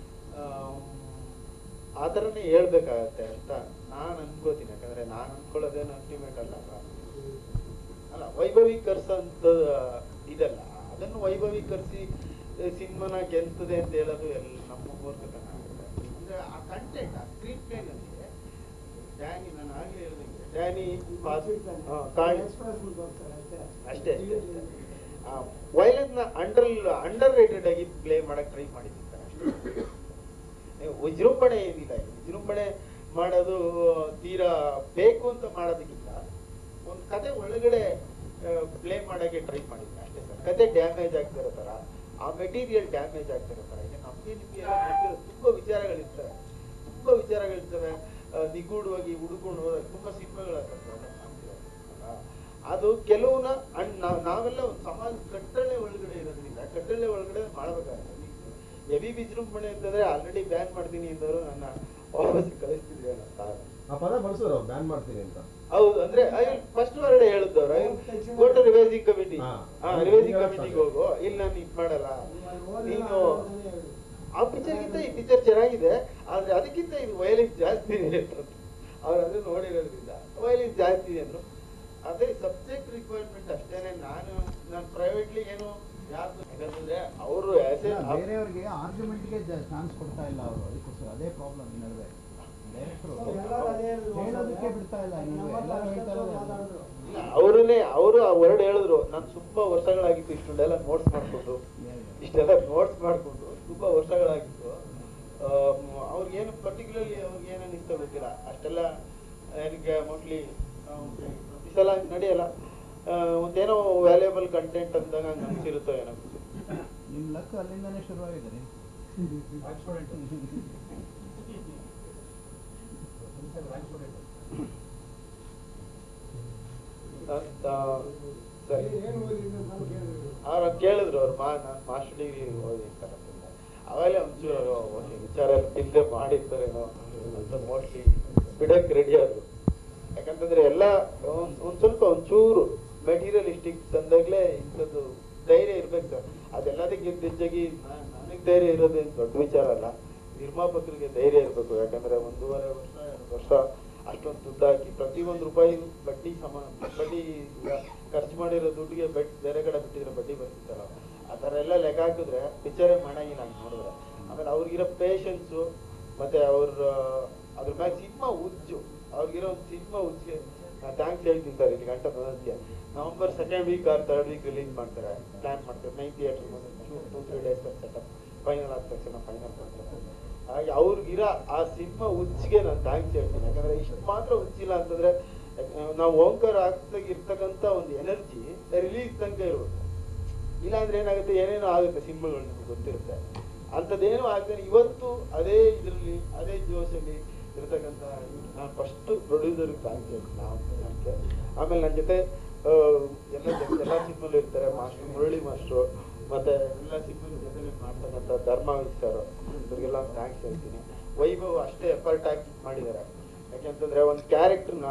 ಆ ಥರನೇ ಹೇಳ್ಬೇಕಾಗತ್ತೆ ಅಂತ ನಾನು ಅನ್ಕೋತೀನಿ ಯಾಕಂದ್ರೆ ನಾನು ಅನ್ಕೊಳ್ಳೋದೇನು ಅಲ್ಟಿಮೇಟ್ ಅಲ್ಲ ಅಲ್ಲ ವೈಭವೀಕರಿಸಂತ ಇದಲ್ಲ ಅದನ್ನು ವೈಭವೀಕರಿಸಿ ಸಿನಿಮಾನ ಗೆಲ್ತದೆ ಅಂತ ಹೇಳೋದು ಎಲ್ಲ ನಮ್ಮ ಮೂರ್ಖತನ ಆಗುತ್ತೆ ಅಂದ್ರೆ ಆ ಕಂಟೆಂಟ್ ಆ ಸ್ಕ್ರೀನ್ ಪ್ಲೇನಲ್ಲಿ ಡ್ಯಾನಿ ನಾನು ಆಗ್ಲೇ ಹೇಳಿದಂಗೆ ಡ್ಯಾನಿ ಪಾಸ್ ಹಾ, ಕಾಳಿ ಅಷ್ಟೇ ಅಷ್ಟೇ ಅಷ್ಟೇ ವೈಲೆನ್ಸ್ ನ ಅಂಡರ್ ಅಂಡರ್ ರೇಟೆಡ್ ಆಗಿ ಪ್ಲೇ ಮಾಡಕ್ ಟ್ರೈ ಮಾಡಿದ್ದಾರೆ ಅಷ್ಟೇ ನೀವು ವಿಜೃಂಭಣೆ ಏನಿಲ್ಲ ಇಲ್ಲಿ. ವಿಜೃಂಭಣೆ ಮಾಡೋದು ತೀರಾ ಬೇಕು ಅಂತ ಮಾಡೋದಕ್ಕಿಂತ ಒಂದು ಕತೆ ಒಳಗಡೆ ಪ್ಲೇ ಮಾಡಕ್ಕೆ ಟ್ರೈ ಮಾಡಿದ್ರೆ ಅಷ್ಟೇ ಸರ್ ಕತೆ ಡ್ಯಾಮೇಜ್ ಆಗ್ತಿರೋ ತರ ಆ ಮೆಟೀರಿಯಲ್ ಡ್ಯಾಮೇಜ್ ಆಗ್ತಿರೋ ತರ ಈಗ ನಮ್ಗೆ ನಿಮ್ಗೆ ಎಲ್ಲ ಗೊತ್ತಿರೋ ತುಂಬಾ ವಿಚಾರಗಳಿರ್ತವೆ ತುಂಬಾ ವಿಚಾರಗಳಿರ್ತವೆ ಆ, ನಿಗೂಢವಾಗಿ ಹುಡುಕೊಂಡು ಹೋದಾಗ ತುಂಬಾ ಸಿನಿಮಾಗಳಾಗ್ತವೆ ಅದು ಕೆಲವನ್ನ ಅಣ್- ನಾವ್- ನಾವೆಲ್ಲ ಒಂದು ಸಮಾಜ ಕಟ್ಟಳೆ ಒಳಗಡೆ ಇರೋದ್ರಿಂದ ಕಟ್ಟಳೆ ಒಳಗಡೆ ಮಾಡ್ಬೇಕಾಗುತ್ತೆ ಹೆವಿ ವಿಜೃಂಭಣೆ ಅಂತಂದ್ರೆ ಆಲ್ರೆಡಿ ಬ್ಯಾನ್ ಮಾಡ್ತೀನಿ ಅಂದವರು ನನ್ನ ವಾಪಸ್ ಕಳಿಸ್ತಿದ್ವಿ ಅನ್ನೋ ಸಾರ್ ಆ ಪದ ಬಳಸಿದ್ರು ಬ್ಯಾನ್ ಮಾಡ್ತೀನಿ ಅಂತ ಹೌದು ಅಂದ್ರೆ ಫಸ್ಟ್ ಹೊರಗಡೆ ಹೇಳಿದ್ದವ್ರು ಕೋರ್ಟ್ ರಿವೈಸಿಂಗ್ ಕಮಿಟಿ ಹಾ. ಹಾ ರಿವೈಸಿಂಗ್ ಕಮಿಟಿಗೆ ಹೋಗು ಇಲ್ಲ ನಾನು ಇದ್ ಮಾಡಲ್ಲ ನೀನು ಆ ಪಿಕ್ಚರ್ ಗಿಂತ ಈ ಪಿಕ್ಚರ್ ಚೆನ್ನಾಗಿದೆ ಆದ್ರೆ ಅದಕ್ಕಿಂತ ಇದು ವೈಲೆನ್ಸ್ ಜಾಸ್ತಿ ಇದೆ ಅಂತ ಅವ್ರು ಅದನ್ನ ನೋಡಿರೋದ್ರಿಂದ ವೈಲೆನ್ಸ್ ಜಾಸ್ತಿ ಇದೆ ಅಂದ್ರು ಅದೇ ಸಬ್ಜೆಕ್ಟ್ ರಿಕ್ವೈರ್ಮೆಂಟ್ ಅಷ್ಟೇನೆ ನಾನು ನಾನು ಪ್ರೈವೇಟ್ಲಿ ಏನು ಯಾರು ಯಾಕಂತಂದ್ರೆ ಅವರು ಬೇರೆಯವ್ರಿಗೆ ಆರ್ಗ್ಯುಮೆಂಟ್ಗೆ ಚಾನ್ಸ್ ಕೊಡ್ತಾ ಇಲ್ಲ ಅವರು ಅದಕ್ಕೋಸ್ಕರ ಅದೇ ಪ್ರಾಬ್ಲಮ್ ಈ ನಡುವೆ ಡೈರೆಕ್ಟ್ರು ಎಲ್ಲರೂ ಅದೇ ಹೇಳಿದ್ರು. ಹೇಳೋದಕ್ಕೆ ಬಿಡ್ತಾ ಇಲ್ಲ ಈ ನಡುವೆ ಎಲ್ಲರೂ ಹೇಳ್ತಾ ಇರೋದು ಅದೇ. ಅವರನ್ನೇ ಅವರು ಆ ವರ್ಡ್ ಹೇಳಿದ್ರು ನಾನು ತುಂಬಾ ವರ್ಷಗಳಾಗಿತ್ತು ಇಷ್ಟೊಂದೆಲ್ಲ ನೋಟ್ಸ್ ಮಾಡ್ಕೊಂಡು ಇಷ್ಟೆಲ್ಲ ನೋಟ್ಸ್ ಮಾಡ್ಕೊಂಡು ತುಂಬಾ ವರ್ಷಗಳಾಗಿತ್ತು ಅವ್ರಿಗೇನು ಪರ್ಟಿಕ್ಯುಲರ್ಲಿ ಅವ್ರಿಗೆ ಏನು ಅನಿಸ್ತಾ ಗೊತ್ತಿಲ್ಲ ಅಷ್ಟೆಲ್ಲ ನನಗೆ ಮೋಸ್ಟ್ಲಿ ಪ್ರತಿ ಸಲ ಹಂಗ್ ನಡೆಯಲ್ಲ ಆ, ಒಂದೇನೋ ವ್ಯಾಲ್ಯೂಬಲ್ ಕಂಟೆಂಟ್ ಅಂದಾಗ ಹಂಗೆ ಅನ್ಸಿರುತ್ತೋ ಏನೋ ನಿಮ್ಮ ಲಕ್ ಅಲ್ಲಿಂದಾನೇ ಶುರುವಾಗಿದೆ ರೀ ಅಂತ ಸರಿ ಏನು ಓದಿದ್ರು ನಾನು ಕೇಳಿದ್ರು ಅವ್ರು ಕೇಳಿದ್ರು ಅವ್ರು ಮಾ ನಾನು ಮಾಸ್ಟರ್ ಡಿಗ್ರಿ ಓದಿರ್ತಾರೆ ಅವಾಗಲೇ ಒಂಚೂರು ಒಂದು ವಿಚಾರ ಎಲ್ಲ ತಿಂದೆ ಮಾಡಿರ್ತಾರೇನೋ ಅಂತ ಮೋಸ್ಟ್ಲಿ ಬಿಡಕ್ ರೆಡಿ ಆದ್ರು ಯಾಕಂತಂದ್ರೆ ಎಲ್ಲ ಒಂದ್ ಒಂದ್ ಸ್ವಲ್ಪ ಒಂಚೂರು ಮೆಟೀರಿಯಲಿಸ್ಟಿಕ್ ತಂದಾಗ್ಲೇ ಇಂಥದ್ದು ಧೈರ್ಯ ಇರ್ಬೇಕು ಸರ್ ಅದೆಲ್ಲದಕ್ಕೆ ಹೆಚ್ಚಾಗಿ ನನಗೆ ಧೈರ್ಯ ಇರೋದೇನು ದೊಡ್ಡ ವಿಚಾರ ಅಲ್ಲ ನಿರ್ಮಾಪಕರಿಗೆ ಧೈರ್ಯ ಇರಬೇಕು ಯಾಕಂದ್ರೆ ಒಂದೂವರೆ ವರ್ಷ ಎರಡು ವರ್ಷ ಅಷ್ಟೊಂದು ದುಡ್ಡು ಹಾಕಿ ಪ್ರತಿಯೊಂದು ರೂಪಾಯಿ ಬಡ್ಡಿ ಸಮಾನ ಬಡ್ಡಿ ಈಗ ಖರ್ಚು ಮಾಡಿರೋ ದುಡ್ಡಿಗೆ ಬೆಟ್ ಬೇರೆ ಕಡೆ ಬಿಟ್ಟಿದ್ರೆ ಬಡ್ಡಿ ಬರ್ತಿತ್ತಲ್ಲ ಆ ಥರ ಎಲ್ಲ ಲೆಕ್ಕ ಹಾಕಿದ್ರೆ ಪಿಕ್ಚರೇ ಮಾಡಂಗಿಲ್ಲ ಅಂತ ನೋಡಿದ್ರೆ ಆಮೇಲೆ ಅವ್ರಿಗಿರೋ ಪೇಷನ್ಸು ಮತ್ತೆ ಅವ್ರ ಅದ್ರ ಮ್ಯಾಗ ಸಿನಿಮಾ ಉಜ್ಜು ಅವ್ರಿಗಿರೋ ಒಂದು ಸಿನಿಮಾ ಉಜ್ಜಿಗೆ ಥ್ಯಾಂಕ್ಸ್ ಹೇಳ್ತೀನಿ ಸರ್ ಇಲ್ಲಿ ಗಂಟೆ ಬರೋದಕ್ಕೆ November second week or third week release ಮಾಡ್ತಾರೆ ಪ್ಲಾನ್ ಮಾಡ್ತಾರೆ nine theatre two three days setup final ಆದ ತಕ್ಷಣ ಫೈನಲ್ ಮಾಡ್ತಾರೆ ಹಾಗೆ ಅವ್ರಿಗಿರೋ ಆ ಸಿನಿಮಾ ಉಚ್ಚಿಗೆ ನಾನು ಥ್ಯಾಂಕ್ಸ್ ಹೇಳ್ತೀನಿ ಯಾಕಂದ್ರೆ ಇಷ್ಟು ಮಾತ್ರ ಉಚ್ಚಿಲ್ಲ ಅಂತಂದ್ರೆ ಯಾಕ್- ನಾವು ಓಂಕಾರ ಆಗ್ತಾಗ ಇರ್ತಕ್ಕಂಥ ಒಂದು ಎನರ್ಜಿ ರಿಲೀಸ್ ತನಕ ಇರುತ್ತೆ ಇಲ್ಲ ಅಂದ್ರೆ ಏನಾಗುತ್ತೆ ಏನೇನೋ ಆಗುತ್ತೆ ಸಿನಿಮಾಗಳು ನಿಮ್ಗೆ ಗೊತ್ತಿರುತ್ತೆ ಅಂಥದ್ದೇನೂ ಆಗ್ತಾನೆ ಇವತ್ತು ಅದೇ ಇದರಲ್ಲಿ ಅದೇ ಜೋಶಲ್ಲಿ ಇರ್ತಕ್ಕಂಥ ನಾನು ಫಸ್ಟ್ ಪ್ರೊಡ್ಯೂಸರ್ಗೆ ಥ್ಯಾಂಕ್ಸ್ ಹೇಳ್ತೀನಿ ನಾವು ನನಗೆ ಆಮೇಲೆ ನನ್ನ ಜೊತೆ ಆ, ಎಲ್ಲ ಜನ- ಎಲ್ಲ ಸಿನಿಮಲ್ಲಿ ಇರ್ತಾರೆ ಮಾಸ್ಟರ್ ಮುರಳಿ ಮಾಸ್ಟ್ರು ಮತ್ತೆ ಎಲ್ಲ ಸಿನಿಮಾ ಜೊತೆ ಮಾಡ್ತಕ್ಕಂಥ ಧರ್ಮಾವಿತ್ ಸರ್ ಇವ್ರಿಗೆಲ್ಲ ಥ್ಯಾಂಕ್ಸ್ ಹೇಳ್ತೀನಿ ವೈಭವ್ ಅಷ್ಟೇ ಎಫರ್ಟ್ ಹಾಕಿ ಮಾಡಿದ್ದಾರೆ ಯಾಕೆಂತಂದ್ರೆ ಒಂದು ಕ್ಯಾರೆಕ್ಟರ್ನ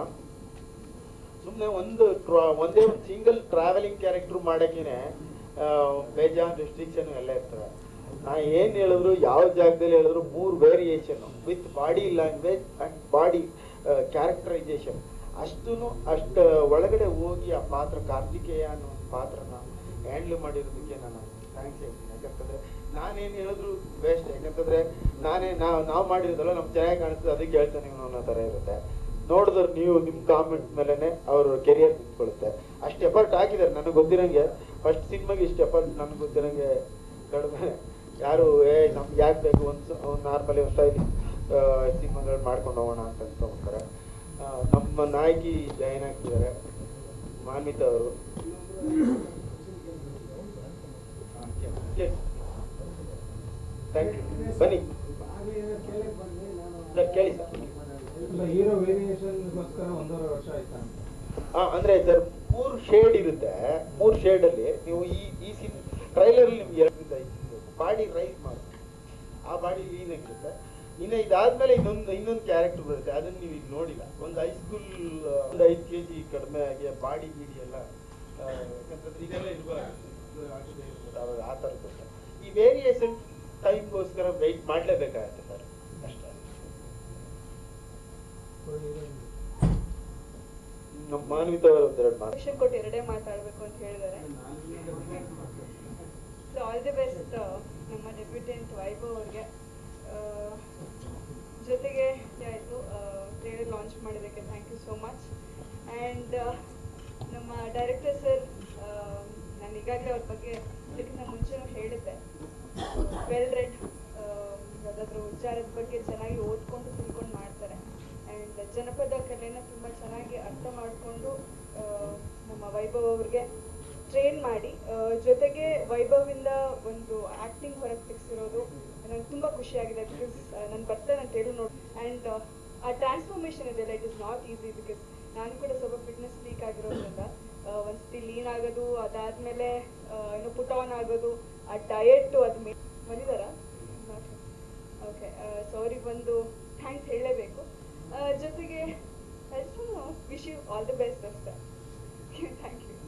ಸುಮ್ಮನೆ ಒಂದು ಟ್ರಾ- ಒಂದೇ ಒಂದು ಸಿಂಗಲ್ ಟ್ರಾವೆಲಿಂಗ್ ಕ್ಯಾರೆಕ್ಟರ್ ಮಾಡಕ್ಕೇನೆ ಆ, ಬೇಜಾನ್ ರೆಸ್ಟ್ರಿಕ್ಷನ್ ಎಲ್ಲ ಇರ್ತವೆ ನಾ ಏನ್ ಹೇಳಿದ್ರು ಯಾವ ಜಾಗದಲ್ಲಿ ಹೇಳಿದ್ರು ಮೂರು variation with body language and body characterisation ಅಷ್ಟು ಅಷ್ಟ ಒಳಗಡೆ ಹೋಗಿ ಆ ಪಾತ್ರ ಕಾರ್ತಿಕೇಯ ಅನ್ನೋ ಒಂದು ಪಾತ್ರನ ಹ್ಯಾಂಡ್ಲ್ ಮಾಡಿರೋದಕ್ಕೆ ನಾನು ಥ್ಯಾಂಕ್ಸ್ ಹೇಳ್ತೀನಿ ಯಾಕಂತಂದ್ರೆ ನಾನೇನು ಹೇಳಿದ್ರು ವೇಸ್ಟ್ ಯಾಕಂತಂದ್ರೆ ನಾನೇ ನಾವು ನಾವು ಮಾಡಿರೋದಲ್ಲ ನಮ್ಗೆ ಚೆನ್ನಾಗಿ ಕಾಣಿಸ್ತದೆ ಅದಕ್ಕೆ ಹೇಳ್ತಾನೆ ಇವನು ಅನ್ನೋ ಥರ ಇರುತ್ತೆ ನೋಡಿದ್ರೆ ನೀವು ನಿಮ್ಮ ಕಾಮೆಂಟ್ ಮೇಲೆನೆ ಅವ್ರ ಕೆರಿಯರ್ ನಿಂತ್ಕೊಳ್ಳುತ್ತೆ ಅಷ್ಟು ಎಫರ್ಟ್ ಹಾಕಿದ್ದಾರೆ ನನಗೆ ಗೊತ್ತಿರಂಗೆ ಫಸ್ಟ್ ಸಿನಿಮಾಗೆ ಇಷ್ಟು ಎಫರ್ಟ್ ನನಗೆ ಗೊತ್ತಿರಂಗೆ ಕಡಿಮೆ ಯಾರು ಏ ನಮ್ಗೆ ಯಾಕೆ ಬೇಕು ಒಂದು ಒಂದು ನಾರ್ಮಲಿ ಒಂದು ಸ್ಟೈಲ್ ಸಿನಿಮಾಗಳು ಮಾಡ್ಕೊಂಡು ಹೋಗೋಣ ಅಂತ ಅನ್ಕೊಂಡ್ತಾರೆ ಆ, ನಮ್ಮ ನಾಯಕಿ ಜಾಯಿನ್ ಆಗ್ತಿದ್ದಾರೆ ಮಾನ್ವಿತಾ ಅವರು ಥ್ಯಾಂಕ್ ಯು ಬನ್ನಿ ಆಗ್ಲೇ ಏನೋ ಕೇಳಕ್ ಬಂದ್ವಿ ನಾನು ಸರ್ ಕೇಳಿ ಸರ್ ಹೀರೋ ವೇರಿಯೇಷನ್ಗೋಸ್ಕರ ಒಂದೂವರೆ ವರ್ಷ ಆಯ್ತಾ ಅಂತ ಹಾ ಅಂದ್ರೆ ಸರ್ ಮೂರು ಶೇಡ್ ಇರುತ್ತೆ ಮೂರು ಶೇಡ್ ಅಲ್ಲಿ ನೀವು ಈ ಈ ಸಿನ್ ಟ್ರೈಲರ್ ನಿಮ್ಗೆ ಎರಡರಿಂದ ಬಾಡಿ ರೈಸ್ ಮಾಡಿ ಆ ಬಾಡಿ ಲೀನ್ ಆಗಿರುತ್ತೆ ಇನ್ನು ಇದಾದ್ಮೇಲೆ ಇನ್ನೊಂದು ಇನ್ನೊಂದು ಕ್ಯಾರೆಕ್ಟರ್ ಬರುತ್ತೆ ಅದನ್ನ ನೀವು ಈಗ ನೋಡಿಲ್ಲ ಒಂದು ಹೈಸ್ಕೂಲ್ ಒಂದು ಐದು ಕೆ ಜಿ ಕಡಿಮೆ ಆಗಿ ಬಾಡಿ ಗೀಡಿ ಎಲ್ಲ ಆ, ಯಾಕಂತಂದ್ರೆ ಇದೆಲ್ಲ ಇರಬಾರ್ದು ಅವಾಗ ಆ ಥರ ಕೊಡ್ತಾರೆ ಈ ವೇರಿಯೇಷನ್ ಟೈಮ್ಗೋಸ್ಕರ ವೆಯ್ಟ್ ಮಾಡಲೇಬೇಕಾಗತ್ತೆ ಸರ್ ಅಷ್ಟೇ ನಮ್ಮ ಮಾನ್ವಿತ ಅವರು ಒಂದೆರಡು ಮಾತು ವಿಷಯ ಕೊಟ್ಟು ಎರಡೇ ಮಾತಾಡಬೇಕು ಅಂತ ಹೇಳಿದ್ದಾರೆ ಸೊ ಆಲ್ ದಿ ಬೆಸ್ಟ್ ನಮ್ಮ ಡೆಬ್ಯೂಟೆಂಟ್ ವೈಭವ್ ಅವ್ರಿಗೆ ಆ, ಜೊತೆಗೆ ಆಯಿತು ಟ್ರೇಲರ್ ಲಾಂಚ್ ಮಾಡಿದ್ದಕ್ಕೆ thank you so much and ನಮ್ಮ ಡೈರೆಕ್ಟರ್ ಸರ್ ನಾನು ಈಗಾಗಲೇ ಅವ್ರ ಬಗ್ಗೆ ಇದಕ್ಕಿಂತ ಮುಂಚೆನೂ ಹೇಳಿದ್ದೆ ವೆಲ್ ರೆಡ್ ಯಾವುದಾದ್ರೂ ವಿಚಾರದ ಬಗ್ಗೆ ಚೆನ್ನಾಗಿ ಓದ್ಕೊಂಡು ತಿಳ್ಕೊಂಡು ಮಾಡ್ತಾರೆ ಆ್ಯಂಡ್ ಜನಪದ ಕಲೆನ ತುಂಬ ಚೆನ್ನಾಗಿ ಅರ್ಥ ಮಾಡಿಕೊಂಡು ನಮ್ಮ ವೈಭವ್ ಅವ್ರಿಗೆ ಟ್ರೈನ್ ಮಾಡಿ ಆ, ಜೊತೆಗೆ ವೈಭವಿಂದ ಒಂದು ಆ್ಯಕ್ಟಿಂಗ್ ಹೊರಗೆ ತೆಗ್ಸಿರೋದು ನನಗೆ ತುಂಬ ಖುಷಿಯಾಗಿದೆ ಬಿಕಾಸ್ ನಾನು ಬರ್ತಾ ನಾನು ಟೇಳು ನೋಡಿ ಆ್ಯಂಡ್ ಆ ಟ್ರಾನ್ಸ್ಫಾರ್ಮೇಷನ್ ಇದೆಯಲ್ಲ it is not easy because ನಾನು ಕೂಡ ಸ್ವಲ್ಪ ಫಿಟ್ನೆಸ್ ವೀಕ್ ಆಗಿರೋದ್ರಿಂದ ಆ, ಒಂದ್ಸತಿ ಲೀನ್ ಆಗೋದು ಅದಾದಮೇಲೆ ಏನೋ ಪುಟ್ ಆನ್ ಆಗೋದು ಆ ಡಯೆಟ್ಟು ಅದು ಮೇ ಬಂದಿದ್ದಾರಾ ಓಕೆ ಸೊ ಅವ್ರಿಗೆ ಒಂದು ಥ್ಯಾಂಕ್ಸ್ ಹೇಳಲೇಬೇಕು ಜೊತೆಗೆ wish you all the best ಅಷ್ಟೇ ಥ್ಯಾಂಕ್ ಯು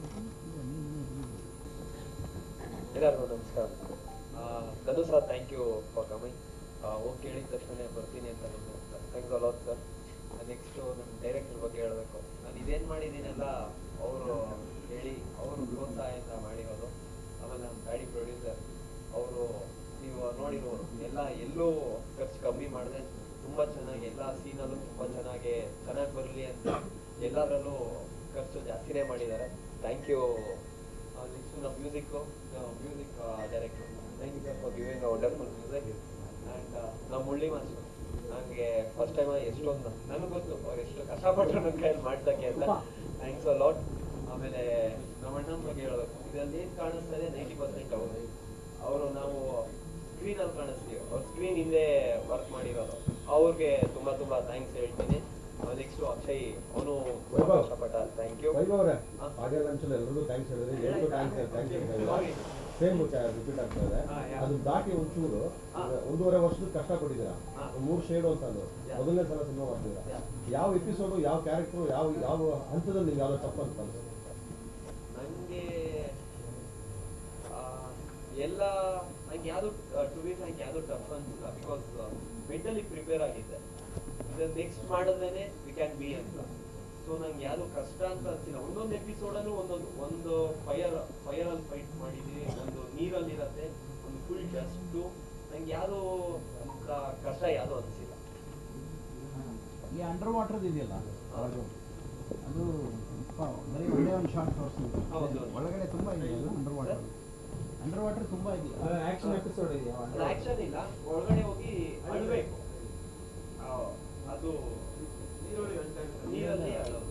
ಎಲ್ಲರಿಗೂ ನಮಸ್ಕಾರ Dhanu sir thank you for coming ಹೋಗಿ ಕೇಳಿದ ತಕ್ಷಣ ಬರ್ತೀನಿ ಅಂತ ನಿಮ್ಗೆ ಥ್ಯಾಂಕ್ಸ್ ಅಲಾಟ್ ಸರ್ ನೆಕ್ಸ್ಟು ನಮ್ಮ ಡೈರೆಕ್ಟರ್ ಬಗ್ಗೆ ಹೇಳಬೇಕು ನಾನು ಇದೇನು ಮಾಡಿದ್ದೀನಲ್ಲ ಅವರು ಹೇಳಿ ಅವರು ಪ್ರೋತ್ಸಾಹದಿಂದ ಮಾಡಿರೋದು ಆಮೇಲೆ ನಮ್ಮ ಗಾಡಿ ಪ್ರೊಡ್ಯೂಸರ್ ಅವರು ನೀವು ನೋಡಿರೋರು ಎಲ್ಲ ಎಲ್ಲೂ ಖರ್ಚು ಕಮ್ಮಿ ಮಾಡಿದೆ ತುಂಬ ಚೆನ್ನಾಗಿ ಎಲ್ಲ ಸೀನಲ್ಲೂ ತುಂಬ ಚೆನ್ನಾಗಿ ಚೆನ್ನಾಗಿ ಬರಲಿ ಅಂತ ಎಲ್ಲದರಲ್ಲೂ ಖರ್ಚು ಜಾಸ್ತಿನೇ ಮಾಡಿದ್ದಾರೆ ಥ್ಯಾಂಕ್ ಯು ನೆಕ್ಸ್ಟ್ ನಮ್ಮ music music director thank you sir for giving a wonderful music and ನಮ್ಮ ಮುಳ್ಳಿ ಮಾಸ್ಟರ್ ನನಗೆ ಫಸ್ಟ್ ಟೈಮ್ ಎಷ್ಟೊಂದು ನನಗೆ ಗೊತ್ತು ಅವ್ರು ಎಷ್ಟು ಕಷ್ಟಪಟ್ಟರು ನನ್ನ ಕೈಯಲ್ಲಿ ಮಾಡ್ಸಕ್ಕೆ ಅಂತ ಥ್ಯಾಂಕ್ಸ್ ಅ ಲಾಟ್ ಆಮೇಲೆ ನಮ್ಮ ಅಣ್ಣನ ಬಗ್ಗೆ ಹೇಳಬೇಕು ಇದರಲ್ಲಿ ಏನು ಕಾಣಿಸ್ತದೆ ನೈಂಟಿ ಪರ್ಸೆಂಟ್ ಅವರು ಅವರು ನಾವು ಸ್ಕ್ರೀನಲ್ಲಿ ಕಾಣಿಸ್ತೀವಿ ಅವ್ರು ಸ್ಕ್ರೀನ್ ಹಿಂದೆ ವರ್ಕ್ ಮಾಡಿರೋರು ಅವ್ರಿಗೆ ತುಂಬ ತುಂಬ ಥ್ಯಾಂಕ್ಸ್ ಹೇಳ್ತೀನಿ ನೆಕ್ಸ್ಟ್ ಅಕ್ಷಯ್ ಅವನು ವೈಭವ್. ಕಷ್ಟಪಟ್ಟ ಥ್ಯಾಂಕ್ ಯು ವೈಭವ್ ಅವರೇ ಹಾ. ಆಡಿಯೋ ಲಂಚಲ್ಲಿ ಎಲ್ರಿಗೂ ಥ್ಯಾಂಕ್ಸ್ ಹೇಳಿದ್ರೆ ಎಲ್ರಿಗೂ ಥ್ಯಾಂಕ್ಸ್ ಥ್ಯಾಂಕ್ಸ್ ಹೇಳ್ತಾ Sorry. ಸೇಮ್ ರಿಪೀಟ್ ಆಗ್ತಾ ಇದೆ ಹಾ, ಯಾ. ಅದು ದಾಟಿ ಒಂಚೂರು ಹಾ. ಈಗ ಒಂದೂವರೆ ವರ್ಷದ ಕಷ್ಟ ಕೊಟ್ಟಿದ್ದೀರಾ ಹಾ. ಮೂರು ಶೇಡು ಅಂತ ಅಂದ್ರು ಯಾ. ಮೊದಲನೇ ಸಲ ಸಿನಿಮಾ ಮಾಡ್ತಿದ್ದೀರಾ ಯಾ. ಯಾವ ಎಪಿಸೋಡು ಯಾವ ಕ್ಯಾರೆಕ್ಟರ್ ಯಾವ ಯಾವ ಹಂತದಲ್ಲಿ ನಿಮ್ಗೆ ಯಾವ್ದೋ ತಪ್ಪು ಅಂತ ಅನ್ಸುತ್ತೆ? ನನಗೆ ಎಲ್ಲ ನಂಗೆ ಯಾವುದು ಟು ಬಿ ನಂಗೆ ಯಾವುದು ಟಫ್ ಅನ್ಸಿಲ್ಲ ಬಿಕಾಸ್ ಮೆಂಟಲಿ ಪ್ರಿಪೇರ್ ಆಗಿದ್ದೆ ಇದು ನೆಕ್ಸ್ಟ್ ಮಾಡಿದ್ಮೇಲೆ ವಿ ಕ್ಯಾನ್ ಬಿ ಅಂತ ಸೊ ನಂಗೆ ಯಾವುದು ಕಷ್ಟ ಅಂತ ಅನ್ಸಿಲ್ಲ ಒಂದೊಂದು ಎಪಿಸೋಡಲ್ಲೂ ಒಂದೊಂದು ಒಂದು ಫೈರ್ ಫೈರಲ್ಲಿ ಫೈಟ್ ಮಾಡಿದ್ದೀವಿ ಒಂದು ನೀರಲ್ಲಿ ಇರತ್ತೆ ಒಂದು ಫುಲ್ ಡಸ್ಟು ನಂಗೆ ಯಾವುದು ಅಂತ ಕಷ್ಟ ಯಾವುದು ಅನಿಸಿಲ್ಲ ಈ ಅಂಡರ್ ವಾಟರ್ ಇದೆಯಲ್ಲ ಹೌದು. ಅದು ಪ- ಬರೀ ಒಂದೇ ಒಂದು ಶಾರ್ಟ್ ತೋರಿಸ್ತಿದ್ರು ಹೌದು. ಒಳಗಡೆ ತುಂಬ ಇದೆ ಅದು ಅಂಡರ್ ವಾಟರ್ ಅಂಡರ್ ವಾಟರ್ ತುಂಬ ಇದೆಯಲ್ಲ ಆಕ್ಷನ್ ಎಪಿಸೋಡ್ ಇದೆಯಾ ಆಕ್ಷನ್ ಇಲ್ಲ ಒಳಗಡೆ ಹೋಗಿ ಅಳ್ಬೇಕು ಆ, ಅದು ನೀರಲ್ಲಿ ಅಳೋದು.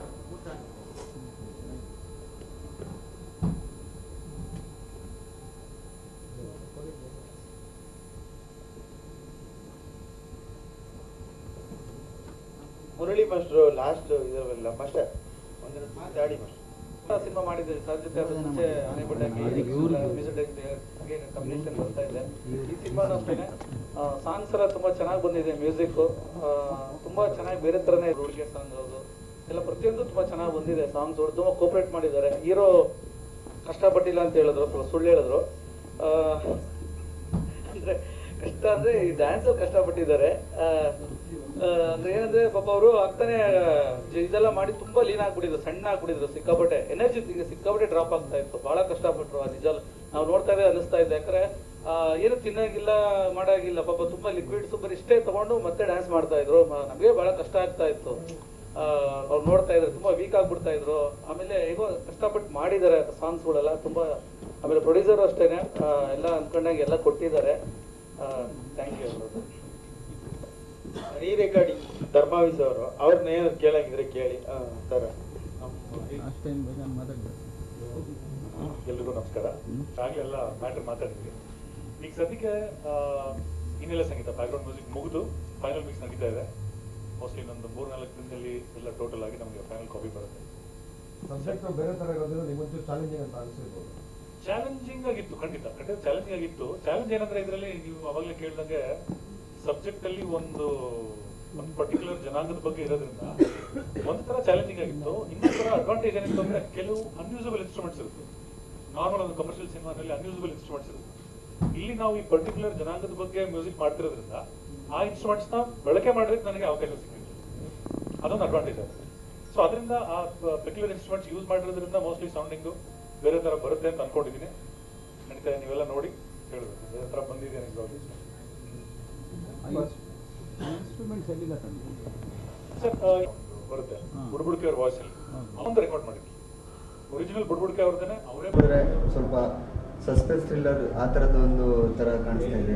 ಮುರಳಿ ಮಾಸ್ಟ್ರು ಲಾಸ್ಟ್ ಇದರಲ್ಲ ಮಾಸ್ಟರ್ ಒಂದೆರಡು ಮಾತಾಡಿ ಮಾಸ್ಟರ್ ಸಿನಿಮಾ ಮಾಡಿದ್ದೆ ಸರ್ ಜೊತೆ ಅದ್ರ ಮುಂಚೆ ಆನೆಗುಡ್ಡಕ್ಕೆ ಮ್ಯೂಸಿಕ್ ಕಾಂಬಿನೇಷನ್ ಬರ್ತಾ ಇದೆ ಈ ಸಿನಿಮಾನು ಅಷ್ಟೇ ಸಾಂಗ್ಸ್ ಎಲ್ಲ ತುಂಬಾ ಚೆನ್ನಾಗಿ ಬಂದಿದೆ ಮ್ಯೂಸಿಕ್ ತುಂಬಾ ಚೆನ್ನಾಗಿ ಬೇರೆ ತರನೇ ಹುಡುಗಿ ಸಾಂಗ್ ಹೌದು ಎಲ್ಲ ಪ್ರತಿಯೊಂದು ತುಂಬಾ ಚೆನ್ನಾಗಿ ಬಂದಿದೆ ಸಾಂಗ್ಸ್ ತುಂಬಾ ಕೋಪರೇಟ್ ಮಾಡಿದ್ದಾರೆ ಹೀರೋ ಕಷ್ಟಪಟ್ಟಿಲ್ಲ ಅಂತ ಹೇಳಿದ್ರು ಸ್ವಲ್ಪ ಸುಳ್ಳು ಹೇಳಿದ್ರು ಆ, ಅಂದ್ರೆ ಕಷ್ಟ ಅಂದ್ರೆ ಈ ಡ್ಯಾನ್ಸ್ ಕಷ್ಟಪಟ್ಟಿದ್ದಾರೆ ಆ, ಆ, ಅಂದ್ರೆ ಏನಂದ್ರೆ ಪಾಪ ಅವರು ಆಗ್ತಾನೆ ಜ- ಇದೆಲ್ಲ ಮಾಡಿ ತುಂಬಾ ಲೀನ್ ಆಗ್ಬಿಟ್ಟಿದ್ರು ಸಣ್ಣ ಆಗ್ಬಿಟ್ಟಿದ್ರು ಸಿಕ್ಕಾಪಟ್ಟೆ ಎನರ್ಜಿ ಸಿಕ್ಕಾಪಟ್ಟೆ ಡ್ರಾಪ್ ಆಗ್ತಾ ಇತ್ತು ಬಹಳ ಕಷ್ಟಪಟ್ರು ಆ ನಿಜ ನಾವು ನೋಡ್ತಾ ಇದ್ರೆ ಅನಿಸ್ತಾ ಇದೆ ಯಾಕಂದ್ರೆ ಆ, ಏನು ತಿನ್ನಾಗಿಲ್ಲ ಮಾಡಾಗಿಲ್ಲ ಪಾಪ ತುಂಬಾ ಲಿಕ್ವಿಡ್ ಸೂಪರ್ ಇಷ್ಟೇ ತಗೊಂಡು ಮತ್ತೆ ಡ್ಯಾನ್ಸ್ ಮಾಡ್ತಾ ಇದ್ರು ಮ- ನಮ್ಗೆ ಬಹಳ ಕಷ್ಟ ಆಗ್ತಾ ಇತ್ತು ಅವ್ರು ನೋಡ್ತಾ ಇದ್ರು ತುಂಬಾ ವೀಕ್ ಆಗ್ಬಿಡ್ತಾ ಇದ್ರು ಆಮೇಲೆ ಹೇಗೋ ಕಷ್ಟಪಟ್ಟು ಮಾಡಿದ್ದಾರೆ ಸಾಂಗ್ಸ್ಗಳೆಲ್ಲ ತುಂಬಾ ಆಮೇಲೆ ಪ್ರೊಡ್ಯೂಸರ್ ಅಷ್ಟೇನೆ ಆ, ಎಲ್ಲ ಅನ್ಕೊಂಡಾಗ ಎಲ್ಲ ಕೊಟ್ಟಿದ್ದಾರೆ ಥ್ಯಾಂಕ್ ಯು ರೀ ರೆಕಾರ್ಡಿಂಗ್ ಧರ್ಮಾವಿಸ್ ಅವರು ಅವ್ರನ್ನ ಏನಾದ್ರು ಕೇಳಂಗಿದ್ರೆ ಕೇಳಿ ಆ, ಸರ್ ಅಷ್ಟೇನು ಬೇಕಾದ್ರೆ ಮಾತಾಡ್ಬೇಕು ಎಲ್ರಿಗೂ ನಮಸ್ಕಾರ ಆಗಲೆಲ್ಲ ಮ್ಯಾಟ್ರ್ ಮಾತಾಡಿದ್ವಿ ಈಗ ಸದ್ಯಕ್ಕೆ ಆ, ಹಿನ್ನೆಲೆ ಸಂಗೀತ ಬ್ಯಾಕ್ಗ್ರೌಂಡ್ ಮ್ಯೂಸಿಕ್ ಮುಗಿದು ಫೈನಲ್ ಮಿಕ್ಸ್ ನಡೀತಾ ಇದೆ ಮೋಸ್ಟ್ಲಿ ಇನ್ನೊಂದು ಮೂರು ನಾಲ್ಕು ದಿನದಲ್ಲಿ ಎಲ್ಲ ಟೋಟಲ್ ಆಗಿ ನಮಗೆ ಫೈನಲ್ ಕಾಪಿ ಬರುತ್ತೆ ಸಬ್ಜೆಕ್ಟ್ ಬೇರೆ ಥರ ಇರೋದ್ರಿಂದ ನಿಮ್ಮೊಂಚೂರು ಚಾಲೆಂಜಿಂಗ್ ಅಂತ ಅನಿಸಿರ್ಬೋದು ಚಾಲೆಂಜಿಂಗ್ ಆಗಿತ್ತು ಖಂಡಿತ ಖಂಡಿತ ಚಾಲೆಂಜಿಂಗ್ ಆಗಿತ್ತು ಚಾಲೆಂಜ್ ಏನಂದ್ರೆ ಇದರಲ್ಲಿ ನೀವು ಅವಾಗಲೇ ಕೇಳಿದಂಗೆ ಸಬ್ಜೆಕ್ಟ್ ಅಲ್ಲಿ ಒಂದು ಒಂದು ಪರ್ಟಿಕ್ಯುಲರ್ ಜನಾಂಗದ ಬಗ್ಗೆ ಇರೋದ್ರಿಂದ ಒಂದು ತರ ಚಾಲೆಂಜಿಂಗ್ ಆಗಿತ್ತು ಇನ್ನೊಂದು ತರ ಅಡ್ವಾಂಟೇಜ್ ಏನಿತ್ತು ಅಂದ್ರೆ ಕೆಲವು ಅನ್ಯೂಸಬಲ್ ಇನ್ಸ್ಟ್ರೂಮೆಂಟ್ಸ್ ಇರುತ್ತೆ ನಾರ್ಮಲ್ ಒಂದು ಕಮರ್ಷಿಯಲ್ ಸಿನಿಮಾದಲ್ಲಿ ಅನ್ಯೂಸಬಲ್ ಇನ್ಸ್ಟ್ರೂಮೆಂಟ್ಸ್ ಇರುತ್ತೆ ಇಲ್ಲಿ ನಾವು ಈ ಪರ್ಟಿಕ್ಯುಲರ್ ಜನಾಂಗದ ಬಗ್ಗೆ ಮ್ಯೂಸಿಕ್ ಮಾಡ್ತಿರೋದ್ರಿಂದ ಆ ಇನ್ಸ್ಟ್ರೂಮೆಂಟ್ಸ್ ನ ಬಳಕೆ ಮಾಡೋದಕ್ಕೆ ನನಗೆ ಅವಕಾಶ ಸಿಕ್ಕಿತ್ತು ಅದೊಂದು ಅಡ್ವಾಂಟೇಜ್ ಆಗುತ್ತೆ ಸೊ ಅದರಿಂದ ಆ ಪರ್ಟಿಕ್ಯುಲರ್ ಇನ್ಸ್ಟ್ರೂಮೆಂಟ್ಸ್ ಯೂಸ್ ಮಾಡಿರೋದ್ರಿಂದ ಮೋಸ್ಟ್ಲಿ ಸೌಂಡಿಂಗು ಬೇರೆ ತರ ಬರುತ್ತೆ ಅಂತ ಅನ್ಕೊಂಡಿದ್ದೀನಿ ಖಂಡಿತ ನೀವೆಲ್ಲ ನೋಡಿ ಹೇಳ್ಬೇಕು ಬೇರೆ ತರ ಬಂದಿದೆ ನಿಜವಾಗಿ ಇನ್ಸ್ಟ್ರೂಮೆಂಟ್ಸ್ ಎಲ್ಲಿಂದ ತಂದು ಸರ್ ಆ, ಬರುತ್ತೆ ಬುಡ್ಬುಡ್ಕೆ ಅವ್ರ ವಾಯ್ಸ್ ಅಲ್ಲಿ ಅವೊಂದು ರೆಕಾರ್ಡ್ ಮಾಡಿದ್ವಿ ಒರಿಜಿನಲ್ ಬುಡ್ಬುಡ್ಕೆ ಅವ್ರದ್ದೇನೆ ಅವರೇ ಅಂದ್ರೆ ಸ್ವಲ್ಪ ಸಸ್ಪೆನ್ಸ್ ಥ್ರಿಲ್ಲರ್ ಆ ಥರದ್ದು ಒಂದು ಥರ ಕಾಣಿಸ್ತಾ ಇದೆ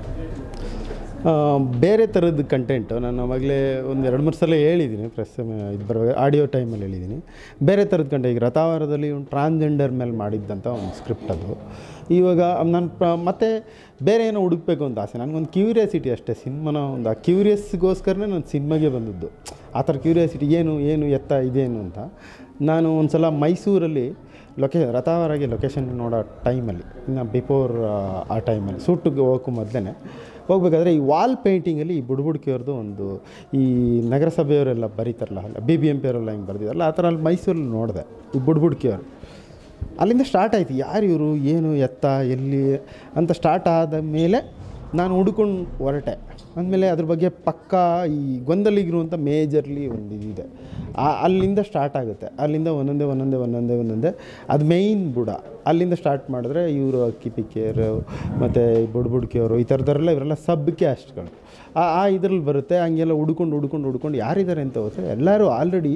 ಆ, ಬೇರೆ ಥರದ ಕಂಟೆಂಟು ನಾನು ಅವಾಗಲೇ ಒಂದು ಎರಡು ಮೂರು ಸಲ ಹೇಳಿದ್ದೀನಿ ಪ್ರೆಸ್ ಇದು ಬರುವಾಗ ಆಡಿಯೋ ಟೈಮಲ್ಲಿ ಹೇಳಿದ್ದೀನಿ ಬೇರೆ ಥರದ ಕಂಟೆಂಟ್ ಈಗ ರಥಾವರದಲ್ಲಿ ಒಂದು ಟ್ರಾನ್ಸ್ಜೆಂಡರ್ ಮೇಲೆ ಮಾಡಿದ್ದಂಥ ಒಂದು ಸ್ಕ್ರಿಪ್ಟ್ ಅದು ಇವಾಗ ನಾನು ಪ್ರ ಮತ್ತೆ ಬೇರೆ ಏನೋ ಹುಡುಕ್ಬೇಕು ಅಂತ ಆಸೆ ನನಗೊಂದು ಕ್ಯೂರಿಯಾಸಿಟಿ ಅಷ್ಟೇ ಸಿನಿಮಾನ ಒಂದು ಆ ಕ್ಯೂರಿಯಸ್ಗೋಸ್ಕರನೇ ನಾನು ಸಿನಿಮಾಗೆ ಬಂದದ್ದು ಆ ಥರ ಕ್ಯೂರಿಯಾಸಿಟಿ ಏನು ಏನು ಎತ್ತ ಇದೇನು ಅಂತ ನಾನು ಒಂದು ಸಲ ಮೈಸೂರಲ್ಲಿ ಲೊಕೇ ರಥಾವರಗೆ ಲೊಕೇಶನ್ ನೋಡೋ ಟೈಮಲ್ಲಿ ಇನ್ನು ಬಿಫೋರ್ ಆ ಟೈಮಲ್ಲಿ ಸೂಟಿಗೆ ಹೋಗೋಕ್ಕೂ ಮೊದಲೇ ಹೋಗ್ಬೇಕಾದ್ರೆ ಈ ವಾಲ್ ಪೇಂಟಿಂಗಲ್ಲಿ ಈ ಬುಡ್ಬುಡ್ಕಿಯವ್ರದ್ದು ಒಂದು ಈ ನಗರಸಭೆಯವರೆಲ್ಲ ಬರೀತಾರಲ್ಲ ಅಲ್ಲ ಬಿ ಬಿ ಎಂ ಪಿ ಅವರೆಲ್ಲ ಹಿಂಗೆ ಬರ್ದಿದ್ದಾರಲ್ಲ ಆ ಥರ ಅಲ್ಲಿ ಮೈಸೂರಲ್ಲಿ ನೋಡಿದೆ ಈ ಬುಡ್ಬುಡ್ಕಿಯವರು ಅಲ್ಲಿಂದ ಸ್ಟಾರ್ಟ್ ಆಯಿತು ಯಾರು ಇವರು ಏನು ಎತ್ತ ಎಲ್ಲಿ ಅಂತ ಸ್ಟಾರ್ಟ್ ಆದ ಮೇಲೆ ನಾನು ಹುಡ್ಕೊಂಡು ಹೊರಟೆ ಅಂದಮೇಲೆ ಅದ್ರ ಬಗ್ಗೆ ಪಕ್ಕಾ ಈ ಗೊಂದಲಿಗಿರುವಂಥ ಮೇಜರ್ಲಿ ಒಂದು ಇದಿದೆ ಆ ಅಲ್ಲಿಂದ ಸ್ಟಾರ್ಟ್ ಆಗುತ್ತೆ ಅಲ್ಲಿಂದ ಒಂದೊಂದೇ ಒಂದೊಂದೇ ಒಂದೊಂದೇ ಒಂದೊಂದೇ ಅದು ಮೇಯ್ನ್ ಬುಡ ಅಲ್ಲಿಂದ ಸ್ಟಾರ್ಟ್ ಮಾಡಿದ್ರೆ ಇವರು ಅಕ್ಕಿ ಪಿಕ್ಕಿಯರು ಮತ್ತು ಬುಡ್ಬುಡ್ಕಿಯವರು ಈ ಥರದವರೆಲ್ಲ ಇವರೆಲ್ಲ ಸಬ್ ಕ್ಯಾಸ್ಟ್ಗಳು ಆ ಆ ಇದ್ರಲ್ಲಿ ಬರುತ್ತೆ ಹಂಗೆಲ್ಲ ಹುಡ್ಕೊಂಡು ಹುಡ್ಕೊಂಡು ಹುಡ್ಕೊಂಡು ಯಾರಿದ್ದಾರೆ ಅಂತ ಹೋದ್ರೆ ಎಲ್ಲರೂ ಆಲ್ರೆಡಿ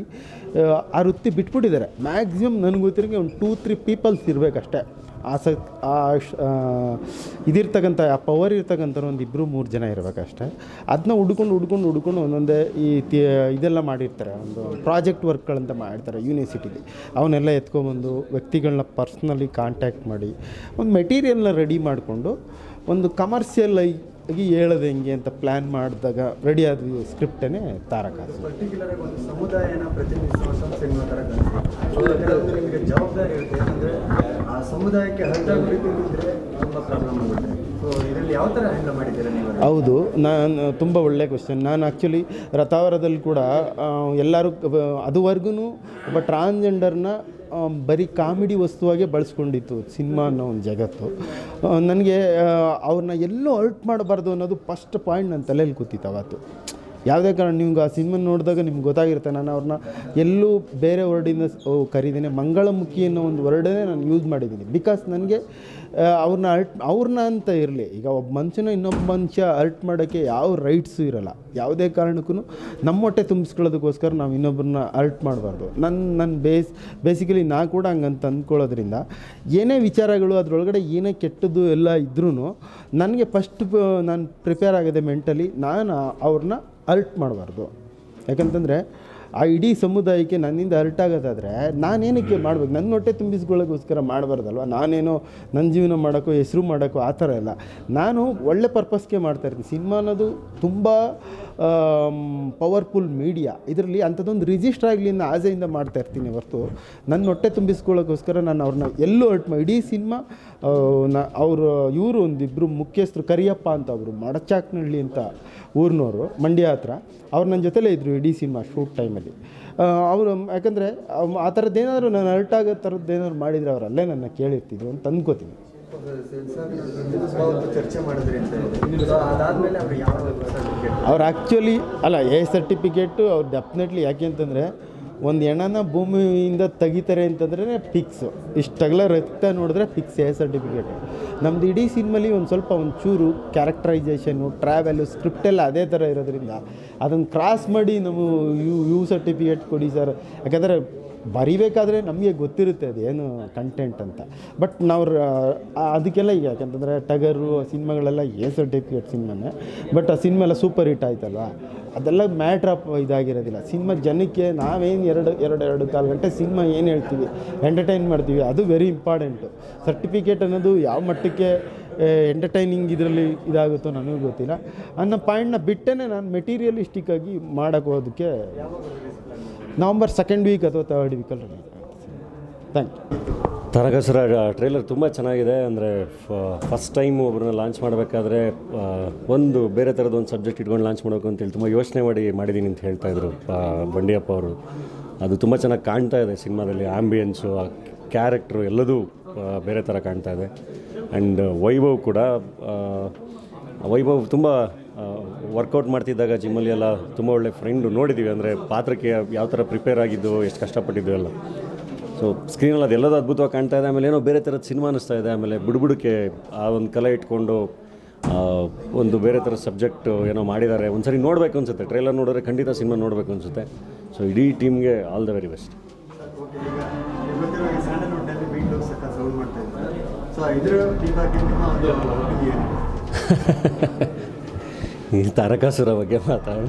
ಆ ವೃತ್ತಿ ಬಿಟ್ಬಿಟ್ಟಿದ್ದಾರೆ ಮ್ಯಾಕ್ಸಿಮಮ್ ನನಗೆ ಗೊತ್ತಿರೋಂಗೆ ಒಂದು ಟೂ ತ್ರೀ ಪೀಪಲ್ಸ್ ಇರಬೇಕಷ್ಟೇ ಆಸಕ್ ಆ ಶ- ಆ, ಇದಿರ್ತಕ್ಕಂಥ ಆ ಪವರ್ ಇರ್ತಕ್ಕಂಥವ್ರು ಒಂದು ಇಬ್ಬರು ಮೂರು ಜನ ಇರಬೇಕಷ್ಟೇ ಅದನ್ನ ಹುಡ್ಕೊಂಡು ಹುಡ್ಕೊಂಡು ಹುಡ್ಕೊಂಡು ಒಂದೊಂದೇ ಈ ತಿ ಇದೆಲ್ಲ ಮಾಡಿರ್ತಾರೆ ಒಂದು ಪ್ರಾಜೆಕ್ಟ್ ವರ್ಕ್ಗಳಂತ ಮಾಡಿರ್ತಾರೆ ಯೂನಿವರ್ಸಿಟಿಲಿ ಅವನ್ನೆಲ್ಲ ಎತ್ಕೊಂಬಂದು ವ್ಯಕ್ತಿಗಳನ್ನ ಪರ್ಸ್ನಲಿ ಕಾಂಟ್ಯಾಕ್ಟ್ ಮಾಡಿ ಒಂದು ಮೆಟೀರಿಯಲ್ನ ರೆಡಿ ಮಾಡಿಕೊಂಡು ಒಂದು ಕಮರ್ಷಿಯಲ್ ಆಗಿ ಹೇಳೋದು ಹೆಂಗೆ ಅಂತ ಪ್ಲ್ಯಾನ್ ಮಾಡಿದಾಗ ರೆಡಿ ಆದ ಸ್ಕ್ರಿಪ್ಟೇ ತಾರಕ ಪರ್ಟಿಕ್ಯುಲರ್ ಆಗಿ ಒಂದು ಸಮುದಾಯನ ಪ್ರತಿನಿಧಿಸುವಂಥ ಸಿನಿಮಾ ಥರ ಕಾಣಿಸ್ತು ಸೊ ಕೆಲವೊಂದು ನಿಮಗೆ ಜವಾಬ್ದಾರಿ ಇರುತ್ತೆ ಅಂದರೆ ಆ ಸಮುದಾಯಕ್ಕೆ ಹರ್ಟ್ ಆಗೋ ರೀತಿ ಇದ್ದರೆ ತುಂಬ ಪ್ರಾಬ್ಲಮ್ ಆಗುತ್ತೆ ಸೊ ಇದರಲ್ಲಿ ಯಾವ ಥರ ಹ್ಯಾಂಡಲ್ ಮಾಡಿದ್ದೀರಾ ನೀವು ಅದನ್ನ? ಹೌದು ನಾನು ತುಂಬ ಒಳ್ಳೆಯ ಕ್ವಶನ್ ನಾನು ಆ್ಯಕ್ಚುಲಿ ರಥಾವರದಲ್ಲಿ ಕೂಡ ಆ, ಎಲ್ಲರೂ ಅದುವರೆಗೂ ಒಬ್ಬ ಟ್ರಾನ್ಸ್ಜೆಂಡರ್ನ ಆ, ಬರೀ ಕಾಮಿಡಿ ವಸ್ತುವಾಗೇ ಬಳಸ್ಕೊಂಡಿತ್ತು ಸಿನಿಮಾ ಅನ್ನೋ ಒಂದು ಜಗತ್ತು ನನಗೆ ಅವ್ರನ್ನ ಎಲ್ಲೂ ಅರ್ಟ್ ಮಾಡಬಾರ್ದು ಅನ್ನೋದು ಫಸ್ಟ್ ಪಾಯಿಂಟ್ ನನ್ನ ತಲೆಯಲ್ಲಿ ಕೂತಿತ್ತು ಅವತ್ತು ಯಾವುದೇ ಕಾರಣ ನಿಮ್ಗೆ ಆ ಸಿನಿಮಾ ನೋಡಿದಾಗ ನಿಮ್ಗೆ ಗೊತ್ತಾಗಿರುತ್ತೆ ನಾನು ಅವ್ರನ್ನ ಎಲ್ಲೂ ಬೇರೆ ವರ್ಡಿಂದ ಕರೀದೇನೆ ಮಂಗಳಮುಖಿ ಅನ್ನೋ ಒಂದು ವರ್ಡನ್ನೇ ನಾನು ಯೂಸ್ ಮಾಡಿದ್ದೀನಿ ಬಿಕಾಸ್ ನನಗೆ ಅವ್ರನ್ನ ಅರ್ಟ್ ಅವ್ರನ್ನ ಅಂತ ಇರಲಿ ಈಗ ಒಬ್ಬ ಮನುಷ್ಯನ ಇನ್ನೊಬ್ಬ ಮನುಷ್ಯ ಅರ್ಟ್ ಮಾಡೋಕ್ಕೆ ಯಾವ ರೈಟ್ಸು ಇರಲ್ಲ ಯಾವುದೇ ಕಾರಣಕ್ಕೂ ನಮ್ಮ ಹೊಟ್ಟೆ ತುಂಬಿಸ್ಕೊಳ್ಳೋದಕ್ಕೋಸ್ಕರ ನಾವು ಇನ್ನೊಬ್ಬರನ್ನ ಅರ್ಟ್ ಮಾಡಬಾರ್ದು ನನ್ನ ನನ್ನ ಬೇಸ್ ಬೇಸಿಕಲಿ ನಾ ಕೂಡ ಹಂಗಂತ ಅಂದ್ಕೊಳ್ಳೋದ್ರಿಂದ ಏನೇ ವಿಚಾರಗಳು ಅದರೊಳಗಡೆ ಏನೇ ಕೆಟ್ಟದ್ದು ಎಲ್ಲ ಇದ್ರೂ ನನಗೆ ಫಸ್ಟ್ ನಾನು ಪ್ರಿಪೇರ್ ಆಗಿದೆ ಮೆಂಟಲಿ ನಾನು ಅವ್ರನ್ನ ಅರ್ಟ್ ಮಾಡಬಾರ್ದು ಯಾಕಂತಂದರೆ ಆ ಇಡೀ ಸಮುದಾಯಕ್ಕೆ ನನ್ನಿಂದ ಅರ್ಟ್ ಆಗೋದಾದರೆ ನಾನೇನಕ್ಕೆ ಮಾಡ್ಬೇಕು ನನ್ನ ಹೊಟ್ಟೆ ತುಂಬಿಸ್ಕೊಳ್ಳೋಕ್ಕೋಸ್ಕರ ಮಾಡಬಾರ್ದಲ್ವ ನಾನೇನೋ ನನ್ನ ಜೀವನ ಮಾಡೋಕ್ಕೋ ಹೆಸರು ಮಾಡೋಕ್ಕೋ ಆ ಥರ ಇಲ್ಲ ನಾನು ಒಳ್ಳೆ ಪರ್ಪಸ್ಗೆ ಮಾಡ್ತಾ ಇರ್ತೀನಿ ಸಿನಿಮಾ ಅನ್ನೋದು ತುಂಬ ಪವರ್ಫುಲ್ ಮೀಡಿಯಾ ಇದರಲ್ಲಿ ಅಂಥದ್ದೊಂದು ರಿಜಿಸ್ಟರ್ ಆಗಲಿ ಅನ್ನೋ ಆಸೆಯಿಂದ ಮಾಡ್ತಾ ಇರ್ತೀನಿ ಹೊರತು ನನ್ನ ಹೊಟ್ಟೆ ತುಂಬಿಸ್ಕೊಳ್ಳೋಕ್ಕೋಸ್ಕರ ನಾನು ಅವ್ರನ್ನ ಎಲ್ಲೂ ಅರ್ಟ್ ಮಾಡಿ ಇಡೀ ಸಿನಿಮಾ ನ ಅವರು ಇವರು ಒಂದಿಬ್ಬರು ಮುಖ್ಯಸ್ಥರು ಕರಿಯಪ್ಪ ಅಂತ ಅವರು ಮಡಚಾಕ್ನಹಳ್ಳಿ ಅಂತ ಊರಿನವರು ಮಂಡ್ಯ ಹತ್ರ ಅವ್ರು ನನ್ನ ಜೊತೆಲೇ ಇದ್ದರು ಇಡೀ ಸಿನಿಮಾ ಶೂಟ್ ಟೈಮಲ್ಲಿ ಅವರು ಯಾಕಂದರೆ ಆ ಥರದ್ದು ಏನಾದರೂ ನಾನು ಅರ್ಟ್ ಆಗೋ ಥರದ್ದು ಏನಾದ್ರು ಮಾಡಿದರೆ ಅವ್ರು ಅಲ್ಲೇ ನನ್ನ ಕೇಳಿರ್ತಿದ್ರು ಅಂತ ಅಂದ್ಕೋತೀನಿ ಸೆನ್ಸಾರ್ ತುಂಬ ಹೊತ್ತು ಚರ್ಚೆ ಮಾಡಿದ್ರಿ ಅಂತ ಹೇಳಿ. ಸೊ ಅದಾದ್ಮೇಲೆ ಅವ್ರು ಯಾವ ಸರ್ಟಿಫಿಕೇಟ್ ಅವ್ರು ಆ್ಯಕ್ಚುಲಿ ಅಲ್ಲ ಎ ಸರ್ಟಿಫಿಕೇಟು ಅವ್ರು ಡೆಫಿನೆಟ್ಲಿ ಯಾಕೆ ಅಂತಂದರೆ ಒಂದು ಹೆಣನ ಭೂಮಿಯಿಂದ ತೆಗಿತಾರೆ ಅಂತಂದ್ರೆ ಫಿಕ್ಸು ಇಷ್ಟಗಲ ರಕ್ತ ನೋಡಿದ್ರೆ ಫಿಕ್ಸ್ ಎ ಸರ್ಟಿಫಿಕೇಟು ನಮ್ದು ಇಡೀ ಸಿನಿಮಲ್ಲಿ ಒಂದು ಸ್ವಲ್ಪ ಒಂದು ಚೂರು ಕ್ಯಾರೆಕ್ಟರೈಸೇಷನು ಟ್ರಾವೆಲು ಸ್ಕ್ರಿಪ್ಟ್ ಎಲ್ಲ ಅದೇ ಥರ ಇರೋದ್ರಿಂದ ಅದನ್ನು ಕ್ರಾಸ್ ಮಾಡಿ ನಾವು ಯು ಯು ಸರ್ಟಿಫಿಕೇಟ್ ಕೊಡಿ ಸರ್ ಯಾಕಂದರೆ ಬರಿಬೇಕಾದ್ರೆ ನಮಗೆ ಗೊತ್ತಿರುತ್ತೆ ಅದು ಏನು ಕಂಟೆಂಟ್ ಅಂತ ಬಟ್ ನಾವು ರ- ಆ- ಅದಕ್ಕೆಲ್ಲ ಈಗ ಯಾಕಂತಂದರೆ ಟಗರು ಸಿನಿಮಾಗಳೆಲ್ಲ ಎ ಸರ್ಟಿಫಿಕೇಟ್ ಸಿನಿಮಾನೇ ಬಟ್ ಆ ಸಿನಿಮಾ ಎಲ್ಲ ಸೂಪರ್ ಹಿಟ್ ಆಯ್ತಲ್ವಾ ಅದೆಲ್ಲ ಮ್ಯಾಟ್ರ್ ಆಫ್ ಇದಾಗಿರೋದಿಲ್ಲ ಸಿನಿಮಾ ಜನಕ್ಕೆ ನಾವೇನು ಎರಡು ಎರಡು ಎರಡು ಕಾಲು ಗಂಟೆ ಸಿನಿಮಾ ಏನು ಹೇಳ್ತೀವಿ ಎಂಟರ್ಟೈನ್ ಮಾಡ್ತೀವಿ ಅದು ವೆರಿ ಇಂಪಾರ್ಟೆಂಟು ಸರ್ಟಿಫಿಕೇಟ್ ಅನ್ನೋದು ಯಾವ ಮಟ್ಟಕ್ಕೆ ಎಂಟರ್ಟೈನಿಂಗ್ ಇದರಲ್ಲಿ ಇದಾಗುತ್ತೋ ನನಗೂ ಗೊತ್ತಿಲ್ಲ ಅನ್ನೋ ಪಾಯಿಂಟ್ನ ಬಿಟ್ಟೇ ನಾನು ಮೆಟೀರಿಯಲಿಸ್ಟಿಕ್ ಆಗಿ ಮಾಡೋಕ್ಕೆ ಹೋಗೋದಕ್ಕೆ ನವಂಬರ್ ಸೆಕೆಂಡ್ ವೀಕ್ ಅಥವಾ ತರ್ಡ್ ವೀಕಲ್ಲಿ ready thank you Tarakasura trailer ತುಂಬ ಚೆನ್ನಾಗಿದೆ ಅಂದರೆ ಫಸ್ಟ್ ಟೈಮ್ ಒಬ್ಬರನ್ನ ಲಾಂಚ್ ಮಾಡಬೇಕಾದ್ರೆ ಒಂದು ಬೇರೆ ಥರದ ಒಂದು ಸಬ್ಜೆಕ್ಟ್ ಇಟ್ಕೊಂಡು ಲಾಂಚ್ ಮಾಡಬೇಕು ಅಂತೇಳಿ ತುಂಬ ಯೋಚನೆ ಮಾಡಿ ಮಾಡಿದ್ದೀನಿ ಅಂತ ಹೇಳ್ತಾ ಇದ್ರು ಆ, ಬಂಡಿಯಪ್ಪ ಅವರು ಅದು ತುಂಬ ಚೆನ್ನಾಗಿ ಕಾಣ್ತಾ ಇದೆ ಸಿನಿಮಾದಲ್ಲಿ ಆ್ಯಂಬಿಯನ್ಸು ಆ ಕ್ಯಾರೆಕ್ಟ್ರು ಎಲ್ಲದೂ ಆ, ಬೇರೆ ಥರ ಕಾಣ್ತಾ ಇದೆ ಆ್ಯಂಡ್ ವೈಭವ್ ಕೂಡ ಆ, ವೈಭವ್ ತುಂಬ ವರ್ಕೌಟ್ ಮಾಡ್ತಿದ್ದಾಗ ಜಿಮ್ಮಲ್ಲಿ ಎಲ್ಲ ತುಂಬ ಒಳ್ಳೆ ಫ್ರೆಂಡು ನೋಡಿದ್ದೀವಿ ಅಂದರೆ ಪಾತ್ರಕ್ಕೆ ಯಾವ ಥರ ಪ್ರಿಪೇರ್ ಆಗಿದ್ದು ಎಷ್ಟು ಕಷ್ಟಪಟ್ಟಿದ್ದು ಎಲ್ಲ ಸೊ ಸ್ಕ್ರೀನಲ್ಲಿ ಅದೆಲ್ಲದೂ ಅದ್ಭುತವಾಗಿ ಕಾಣ್ತಾ ಇದೆ ಆಮೇಲೆ ಏನೋ ಬೇರೆ ಥರದ ಸಿನಿಮಾ ಅನ್ನಿಸ್ತಾ ಇದೆ ಆಮೇಲೆ ಬುಡುಬುಡುಕೆ ಆ ಒಂದು ಕಲೆ ಇಟ್ಕೊಂಡು ಆ, ಒಂದು ಬೇರೆ ಥರ ಸಬ್ಜೆಕ್ಟ್ ಏನೋ ಮಾಡಿದ್ದಾರೆ ಒಂದ್ಸರಿ ನೋಡಬೇಕು ಅನಿಸುತ್ತೆ ಟ್ರೈಲರ್ ನೋಡಿದ್ರೆ ಖಂಡಿತ ಸಿನಿಮಾ ನೋಡಬೇಕು ಅನಿಸುತ್ತೆ ಸೊ ಇಡೀ ಟೀಮ್ಗೆ all the very best okay ಈಗ ನಿಮ್ಗೆ ಗೊತ್ತಿರೋ ಈ ಸ್ಯಾಂಡಲ್ವುಡ್ನಲ್ಲಿ ಬೀಟ್ ಡಾಗ್ಸ್ ಸಕ್ಕ ಸೌಂಡ್ ಮಾಡ್ತಾ ಇದ್ದಾರೆ ಸೊ ಇದ್ರ ಈ ಬಗ್ಗೆ ನಿಮ್ಮ ಒಂದು ಒಪಿನಿಯನ್ ಈ ತಾರಕಾಸುರ ಬಗ್ಗೆ ಮಾತಾಡೋಣ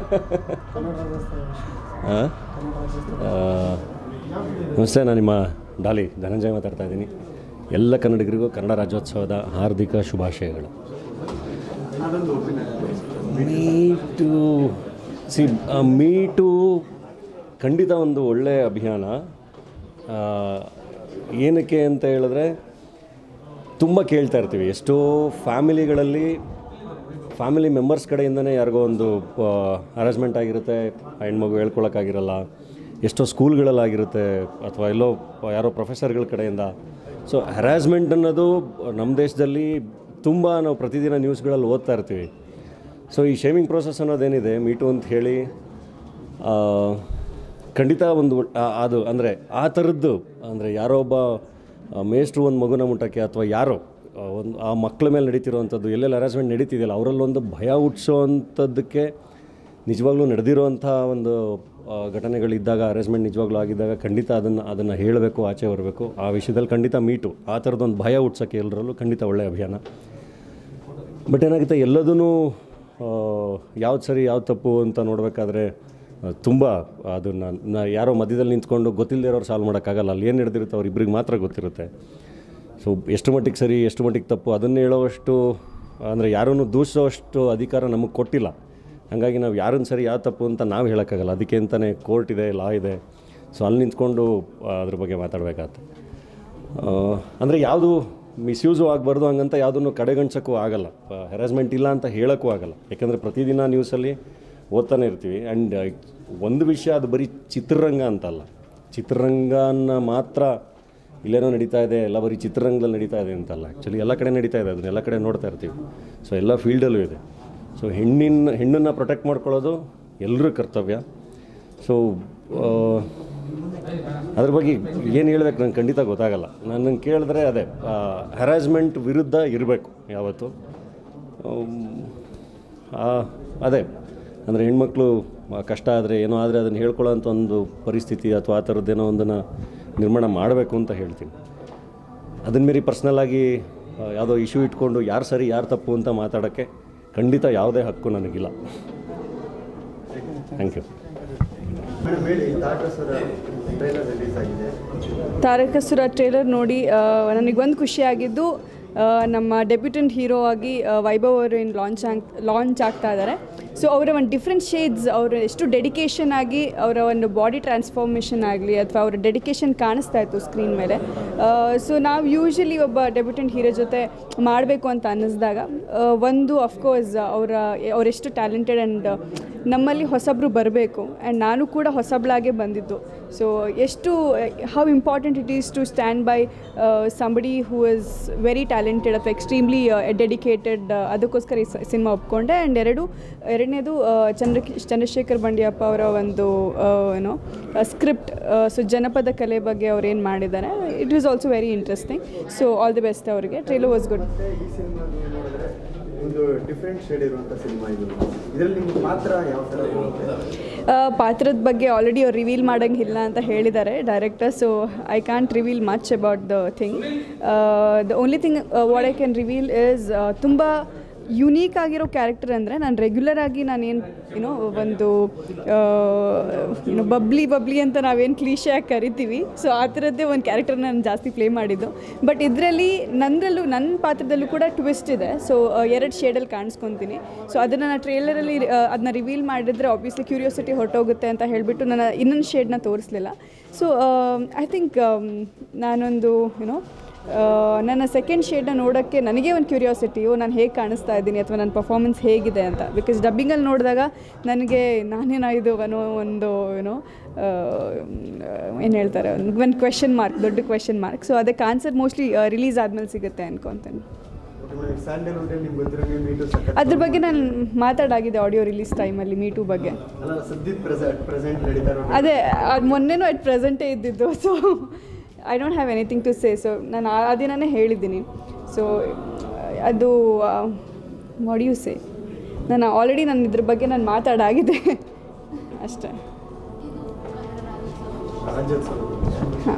ಆ? ಆ, ನಮಸ್ತೆ ನಾನು ನಿಮ್ಮ ಡಾಲಿ ಧನಂಜಯ ಮಾತಾಡ್ತಾ ಇದ್ದೀನಿ ಎಲ್ಲ ಕನ್ನಡಿಗರಿಗೂ ಕನ್ನಡ ರಾಜ್ಯೋತ್ಸವದ ಹಾರ್ದಿಕ ಶುಭಾಶಯಗಳು ಅದೊಂದು ಒಪಿನಿಯನ್ ಮೀಟು ಸಿ ಮೀಟು ಖಂಡಿತ ಒಂದು ಒಳ್ಳೆಯ ಅಭಿಯಾನ ಆ, ಏನಕ್ಕೆ ಅಂತ ಹೇಳಿದ್ರೆ ತುಂಬ ಕೇಳ್ತಾ ಇರ್ತೀವಿ ಎಷ್ಟೋ ಫ್ಯಾಮಿಲಿಗಳಲ್ಲಿ ಫ್ಯಾಮಿಲಿ ಮೆಂಬರ್ಸ್ ಕಡೆಯಿಂದನೇ ಯಾರಿಗೋ ಒಂದು ಅರೇಂಜ್ಮೆಂಟ್ ಆಗಿರುತ್ತೆ ಆ ಹೆಣ್ಮಗು ಹೇಳ್ಕೊಳಕ್ಕಾಗಿರಲ್ಲ ಎಷ್ಟೋ ಸ್ಕೂಲ್ಗಳಲ್ಲಾಗಿರುತ್ತೆ ಅಥವಾ ಎಲ್ಲೋ ಯಾರೋ ಪ್ರೊಫೆಸರ್ಗಳ ಕಡೆಯಿಂದ ಸೊ ಹ್ಯಾರಾಸ್ಮೆಂಟ್ ಅನ್ನೋದು ನಮ್ಮ ದೇಶದಲ್ಲಿ ತುಂಬ ನಾವು ಪ್ರತಿದಿನ ನ್ಯೂಸ್ಗಳಲ್ಲಿ ಓದ್ತಾ ಇರ್ತೀವಿ ಸೊ ಈ ಶೇಮಿಂಗ್ ಪ್ರೋಸೆಸ್ ಅನ್ನೋದೇನಿದೆ ಮೀಟು ಅಂತ ಹೇಳಿ ಆ, ಖಂಡಿತ ಒಂದು ಆ- ಅದು ಅಂದರೆ ಆ ಥರದ್ದು ಅಂದರೆ ಯಾರೋ ಒಬ್ಬ ಆ, ಮೇಷ್ಟ್ರು ಒಂದು ಮಗುನ ಮುಟ್ಟಕ್ಕೆ ಅಥವಾ ಯಾರೋ ಆ, ಒಂದು ಆ ಮಕ್ಕಳ ಮೇಲೆ ನಡೀತಿರೋವಂಥದ್ದು ಎಲ್ಲೆಲ್ಲಿ ಹರಾಸ್ಮೆಂಟ್ ನಡೀತಿದೆಯಲ್ಲ ಅವರಲ್ಲೊಂದು ಭಯ ಹುಟ್ಟಿಸೋವಂಥದ್ದಕ್ಕೆ ನಿಜವಾಗ್ಲೂ ನಡೆದಿರೋವಂಥ ಒಂದು ಆ, ಘಟನೆಗಳಿದ್ದಾಗ ಅರೇಂಜ್ಮೆಂಟ್ ನಿಜವಾಗ್ಲೂ ಆಗಿದ್ದಾಗ ಖಂಡಿತ ಅದನ್ನು ಅದನ್ನು ಹೇಳಬೇಕು ಆಚೆ ಬರಬೇಕು ಆ ವಿಷಯದಲ್ಲಿ ಖಂಡಿತ ಮೀಟು ಆ ಥರದೊಂದು ಭಯ ಹುಟ್ಸೋಕ್ಕೆ ಎಲ್ಲರಲ್ಲೂ ಖಂಡಿತ ಒಳ್ಳೆಯ ಅಭಿಯಾನ ಬಟ್ ಏನಾಗುತ್ತೆ ಎಲ್ಲದೂ ಯಾವ್ದು ಸರಿ ಯಾವ್ದು ತಪ್ಪು ಅಂತ ನೋಡಬೇಕಾದ್ರೆ ತುಂಬ ಅದನ್ನು ನಾ ಯಾರೋ ಮಧ್ಯದಲ್ಲಿ ನಿಂತ್ಕೊಂಡು ಗೊತ್ತಿಲ್ಲದೆ ಇರೋರು ಸಾಲ್ವ್ ಮಾಡೋಕ್ಕಾಗಲ್ಲ ಅಲ್ಲಿ ಏನು ನಡೆದಿರುತ್ತೆ ಅವ್ರಿಬ್ರಿಗೆ ಮಾತ್ರ ಗೊತ್ತಿರುತ್ತೆ ಸೊ ಎಷ್ಟು ಮಟ್ಟಿಗೆ ಸರಿ ಎಷ್ಟು ಮಟ್ಟಿಗೆ ತಪ್ಪು ಅದನ್ನು ಹೇಳೋವಷ್ಟು ಅಂದರೆ ಯಾರನ್ನು ದೂಷಿಸೋವಷ್ಟು ಅಧಿಕಾರ ನಮಗೆ ಕೊಟ್ಟಿಲ್ಲ ಹಾಗಾಗಿ ನಾವು ಯಾರನ್ನು ಸರಿ ಯಾವ ತಪ್ಪು ಅಂತ ನಾವು ಹೇಳೋಕ್ಕಾಗಲ್ಲ ಅದಕ್ಕೆ ಅಂತಲೇ ಕೋರ್ಟ್ ಇದೆ ಲಾ ಇದೆ ಸೊ ಅಲ್ಲಿ ನಿಂತ್ಕೊಂಡು ಆ, ಅದ್ರ ಬಗ್ಗೆ ಮಾತಾಡಬೇಕಾಗತ್ತೆ ಅಂದರೆ ಯಾವುದು ಮಿಸ್ಯೂಸು ಆಗಬಾರ್ದು ಹಂಗಂತ ಯಾವುದನ್ನು ಕಡೆಗಣಿಸೋಕ್ಕೂ ಆಗಲ್ಲ ಹೆರಾಸ್ಮೆಂಟ್ ಇಲ್ಲ ಅಂತ ಹೇಳೋಕ್ಕೂ ಆಗಲ್ಲ ಯಾಕಂದರೆ ಪ್ರತಿದಿನ ನ್ಯೂಸಲ್ಲಿ ಓದ್ತಾನೆ ಇರ್ತೀವಿ ಆ್ಯಂಡ್ ಒಂದು ವಿಷಯ ಅದು ಬರೀ ಚಿತ್ರರಂಗ ಅಂತಲ್ಲ ಚಿತ್ರರಂಗನ ಮಾತ್ರ ಇಲ್ಲೇನೋ ನಡೀತಾ ಇದೆ ಎಲ್ಲ ಬರೀ ಚಿತ್ರರಂಗದಲ್ಲಿ ನಡೀತಾ ಇದೆ ಅಂತಲ್ಲ ಆ್ಯಕ್ಚುಲಿ ಎಲ್ಲ ಕಡೆ ನಡೀತಾ ಇದೆ ಅದನ್ನ ಎಲ್ಲ ಕಡೆ ನೋಡ್ತಾ ಇರ್ತೀವಿ ಸೊ ಎಲ್ಲ ಫೀಲ್ಡಲ್ಲೂ ಇದೆ ಸೊ ಹೆಣ್ಣಿನ ಹೆಣ್ಣನ್ನು ಪ್ರೊಟೆಕ್ಟ್ ಮಾಡ್ಕೊಳ್ಳೋದು ಎಲ್ಲರ ಕರ್ತವ್ಯ ಸೊ ಅದ್ರ ಬಗ್ಗೆ ಏನು ಹೇಳ್ಬೇಕು ನಂಗೆ ಖಂಡಿತ ಗೊತ್ತಾಗಲ್ಲ ನನಗೆ ಕೇಳಿದ್ರೆ ಅದೇ ಹ್ಯಾರಾಸ್ಮೆಂಟ್ ವಿರುದ್ಧ ಇರಬೇಕು ಯಾವತ್ತು ಆಮ್, ಆ, ಅದೇ ಅಂದರೆ ಹೆಣ್ಮಕ್ಳು ಆ, ಕಷ್ಟ ಆದರೆ ಏನೋ ಆದರೆ ಅದನ್ನು ಹೇಳ್ಕೊಳ್ಳೋಂಥ ಒಂದು ಪರಿಸ್ಥಿತಿ ಅಥವಾ ಆ ಥರದ್ದೇನೋ ಒಂದನ್ನು ನಿರ್ಮಾಣ ಮಾಡಬೇಕು ಅಂತ ಹೇಳ್ತೀನಿ ಅದನ್ನ ಮೀರಿ ಪರ್ಸ್ನಲ್ಲಾಗಿ ಯಾವುದೋ ಇಶ್ಯೂ ಇಟ್ಕೊಂಡು ಯಾರು ಸರಿ ಯಾರು ತಪ್ಪು ಅಂತ ಮಾತಾಡೋಕ್ಕೆ ಖಂಡಿತ ಯಾವುದೇ ಹಕ್ಕು ನನಗಿಲ್ಲ ಥ್ಯಾಂಕ್ ಯು ಮೇಡಮ್ ಹೇಳಿ ತಾಟಸರ ಟ್ರೈಲರ್ ರಿಲೀಸ್ ಆಗಿದೆ ತಾರಕಸುರ ಟ್ರೇಲರ್ ನೋಡಿ ನನಗೆ ಒಂದು ಖುಷಿಯಾಗಿದ್ದು ಆ, ನಮ್ಮ ಡೆಬ್ಯೂಟೆಂಟ್ ಹೀರೋ ಆಗಿ ಆ, ವೈಭವ್ ಅವರು ಏನು ಲಾಂಚ್ ಆಗ್ ಲಾಂಚ್ ಆಗ್ತಾ ಇದ್ದಾರೆ ಸೊ ಅವರ ಒಂದು ಡಿಫ್ರೆಂಟ್ ಶೇಡ್ಸ್ ಅವರು ಎಷ್ಟು ಡೆಡಿಕೇಶನ್ ಆಗಿ ಅವರ ಒಂದು ಬಾಡಿ ಟ್ರಾನ್ಸ್ಫಾರ್ಮೇಷನ್ ಆಗಲಿ ಅಥವಾ ಅವರ ಡೆಡಿಕೇಶನ್ ಕಾಣಿಸ್ತಾ ಇತ್ತು ಸ್ಕ್ರೀನ್ ಮೇಲೆ ಸೊ ನಾವು ಯೂಶಲಿ ಒಬ್ಬ ಡೆಬ್ಯೂಟೆಂಟ್ ಹೀರೋ ಜೊತೆ ಮಾಡಬೇಕು ಅಂತ ಅನ್ನಿಸಿದಾಗ ಆ, ಒಂದು ಅಫ್ಕೋರ್ಸ್ ಅವರ ಅವರೆಷ್ಟು ಟ್ಯಾಲೆಂಟೆಡ್ ಆ್ಯಂಡ್ ನಮ್ಮಲ್ಲಿ ಹೊಸಬ್ರು ಬರಬೇಕು ಆ್ಯಂಡ್ ನಾನು ಕೂಡ ಹೊಸಬ್ಳಾಗೆ ಬಂದಿದ್ದು ಸೊ ಎಷ್ಟು how important it is to stand by somebody who is very talented ಅಥವಾ ಎಕ್ಸ್ಟ್ರೀಮ್ಲಿ ಡೆಡಿಕೇಟೆಡ್ ಅದಕ್ಕೋಸ್ಕರ ಈ ಸಿನಿಮಾ ಒಪ್ಕೊಂಡೆ ಆ್ಯಂಡ್ ಎರಡು ಎರಡನೇದು ಚಂದ್ರ ಚಂದ್ರಶೇಖರ್ ಬಂಡಿಯಪ್ಪ ಅವರ ಒಂದು ಆ, ಏನು ಸ್ಕ್ರಿಪ್ಟ್ ಸೊ ಜನಪದ ಕಲೆ ಬಗ್ಗೆ ಅವ್ರು ಏನು ಮಾಡಿದ್ದಾರೆ it is also very interesting so all the best ಅವರಿಗೆ ಟ್ರೇಲರ್ ವಾಸ್ ಗುಡ್ ಮತ್ತೆ ಈ ಸಿನಿಮಾ ನೋಡಿದ್ರೆ ಒಂದು ಡಿಫ್ರೆಂಟ್ ಶೇಡ್ ಇರುವಂಥ ಸಿನಿಮಾ ಇದು ಇದರಲ್ಲಿ ನಿಮ್ಮ ಪಾತ್ರ ಯಾವ ಥರ ಇರುತ್ತೆ ಆ, ಪಾತ್ರದ ಬಗ್ಗೆ ಆಲ್ರೆಡಿ ಅವ್ರು ರಿವೀಲ್ ಮಾಡೋಂಗಿಲ್ಲ ಅಂತ ಹೇಳಿದ್ದಾರೆ director so I can't reveal much about the thing the only thing what I can reveal is ತುಂಬ ಯುನೀಕ್ ಆಗಿರೋ ಕ್ಯಾರೆಕ್ಟರ್ ಅಂದರೆ ನಾನು ರೆಗ್ಯುಲರ್ ಆಗಿ ನಾನೇನು ಏನೋ ಒಂದು ಏನೋ ಬಬ್ಲಿ ಬಬ್ಲಿ ಅಂತ ನಾವೇನು ಕ್ಲೀಶೆಯಾಗಿ ಕರಿತೀವಿ ಸೊ ಆ ಥರದ್ದೇ ಒಂದು ಕ್ಯಾರೆಕ್ಟರ್ ನಾನು ಜಾಸ್ತಿ ಪ್ಲೇ ಮಾಡಿದ್ದು ಬಟ್ ಇದರಲ್ಲಿ ನನ್ನರಲ್ಲೂ ನನ್ನ ಪಾತ್ರದಲ್ಲೂ ಕೂಡ ಟ್ವಿಸ್ಟ್ ಇದೆ ಸೊ ಎರಡು ಶೇಡಲ್ಲಿ ಕಾಣಿಸ್ಕೊತೀನಿ ಸೊ ಅದನ್ನು ನಾನು ಟ್ರೇಲರಲ್ಲಿ ಅದನ್ನ ರಿವೀಲ್ ಮಾಡಿದ್ರೆ ಆಬ್ವಿಯಸ್ಲಿ ಕ್ಯೂರಿಯಾಸಿಟಿ ಹೊರಟೋಗುತ್ತೆ ಅಂತ ಹೇಳಿಬಿಟ್ಟು ನನ್ನ ಇನ್ನೊಂದು ಶೇಡ್ನ ತೋರಿಸಲಿಲ್ಲ ಸೊ ಐ ಥಿಂಕ್ ನಾನೊಂದು ಏನೋ ನನ್ನ ಸೆಕೆಂಡ್ ಶೇಡ್ನ ನೋಡೋಕ್ಕೆ ನನಗೆ ಒಂದು ಕ್ಯೂರಿಯಾಸಿಟಿಯು ನಾನು ಹೇಗೆ ಕಾಣಿಸ್ತಾ ಇದ್ದೀನಿ ಅಥವಾ ನನ್ನ ಪರ್ಫಾರ್ಮೆನ್ಸ್ ಹೇಗಿದೆ ಅಂತ ಬಿಕಾಸ್ ಡಬ್ಬಿಂಗಲ್ಲಿ ನೋಡಿದಾಗ ನನಗೆ ನಾನೇನೋ ಇದು ಅನ್ನೋ ಒಂದು ಏನೋ ಏನು ಹೇಳ್ತಾರೆ ಒಂದು ಒಂದು ಕ್ವೆಶನ್ ಮಾರ್ಕ್ ದೊಡ್ಡ ಕ್ವೆಶನ್ ಮಾರ್ಕ್ ಸೊ ಅದಕ್ಕೆ ಆನ್ಸರ್ ಮೋಸ್ಟ್ಲಿ ರಿಲೀಸ್ ಆದಮೇಲೆ ಸಿಗುತ್ತೆ ಅನ್ಕೊತೀನಿ ಸ್ಯಾಂಡಲ್ವುಡ್ ನಿಮ್ಗೆ ಗೊತ್ತಿರೋಂಗೆ ಮೀಟು ಸಖತ್ ಅದ್ರ ಬಗ್ಗೆ ನಾನು ಮಾತಾಡಾಗಿದೆ ಆಡಿಯೋ ರಿಲೀಸ್ ಟೈಮಲ್ಲಿ ಮೀಟು ಬಗ್ಗೆ ಅಲ್ಲ ಸದ್ಯದ ಪ್ರೆಸೆಂಟ್ ಪ್ರೆಸೆಂಟ್ ನಡೀತಾ ಇರೋ ಅದೇ ಅದು ಮೊನ್ನೆನೂ ಅಟ್ ಪ್ರೆಸೆಂಟೇ ಇದ್ದಿದ್ದು so I don't have anything to say so ನಾನು ಆ ದಿನನೇ ಹೇಳಿದ್ದೀನಿ ಸೊ ಅದು ವಾಟ್ ಯು ಸೇ ನಾನು ಆಲ್ರೆಡಿ ನಾನು ಇದ್ರ ಬಗ್ಗೆ ನಾನು ಮಾತಾಡಾಗಿದೆ ಅಷ್ಟೇ ರಾಜ್ಯೋತ್ಸವ ಹಾಂ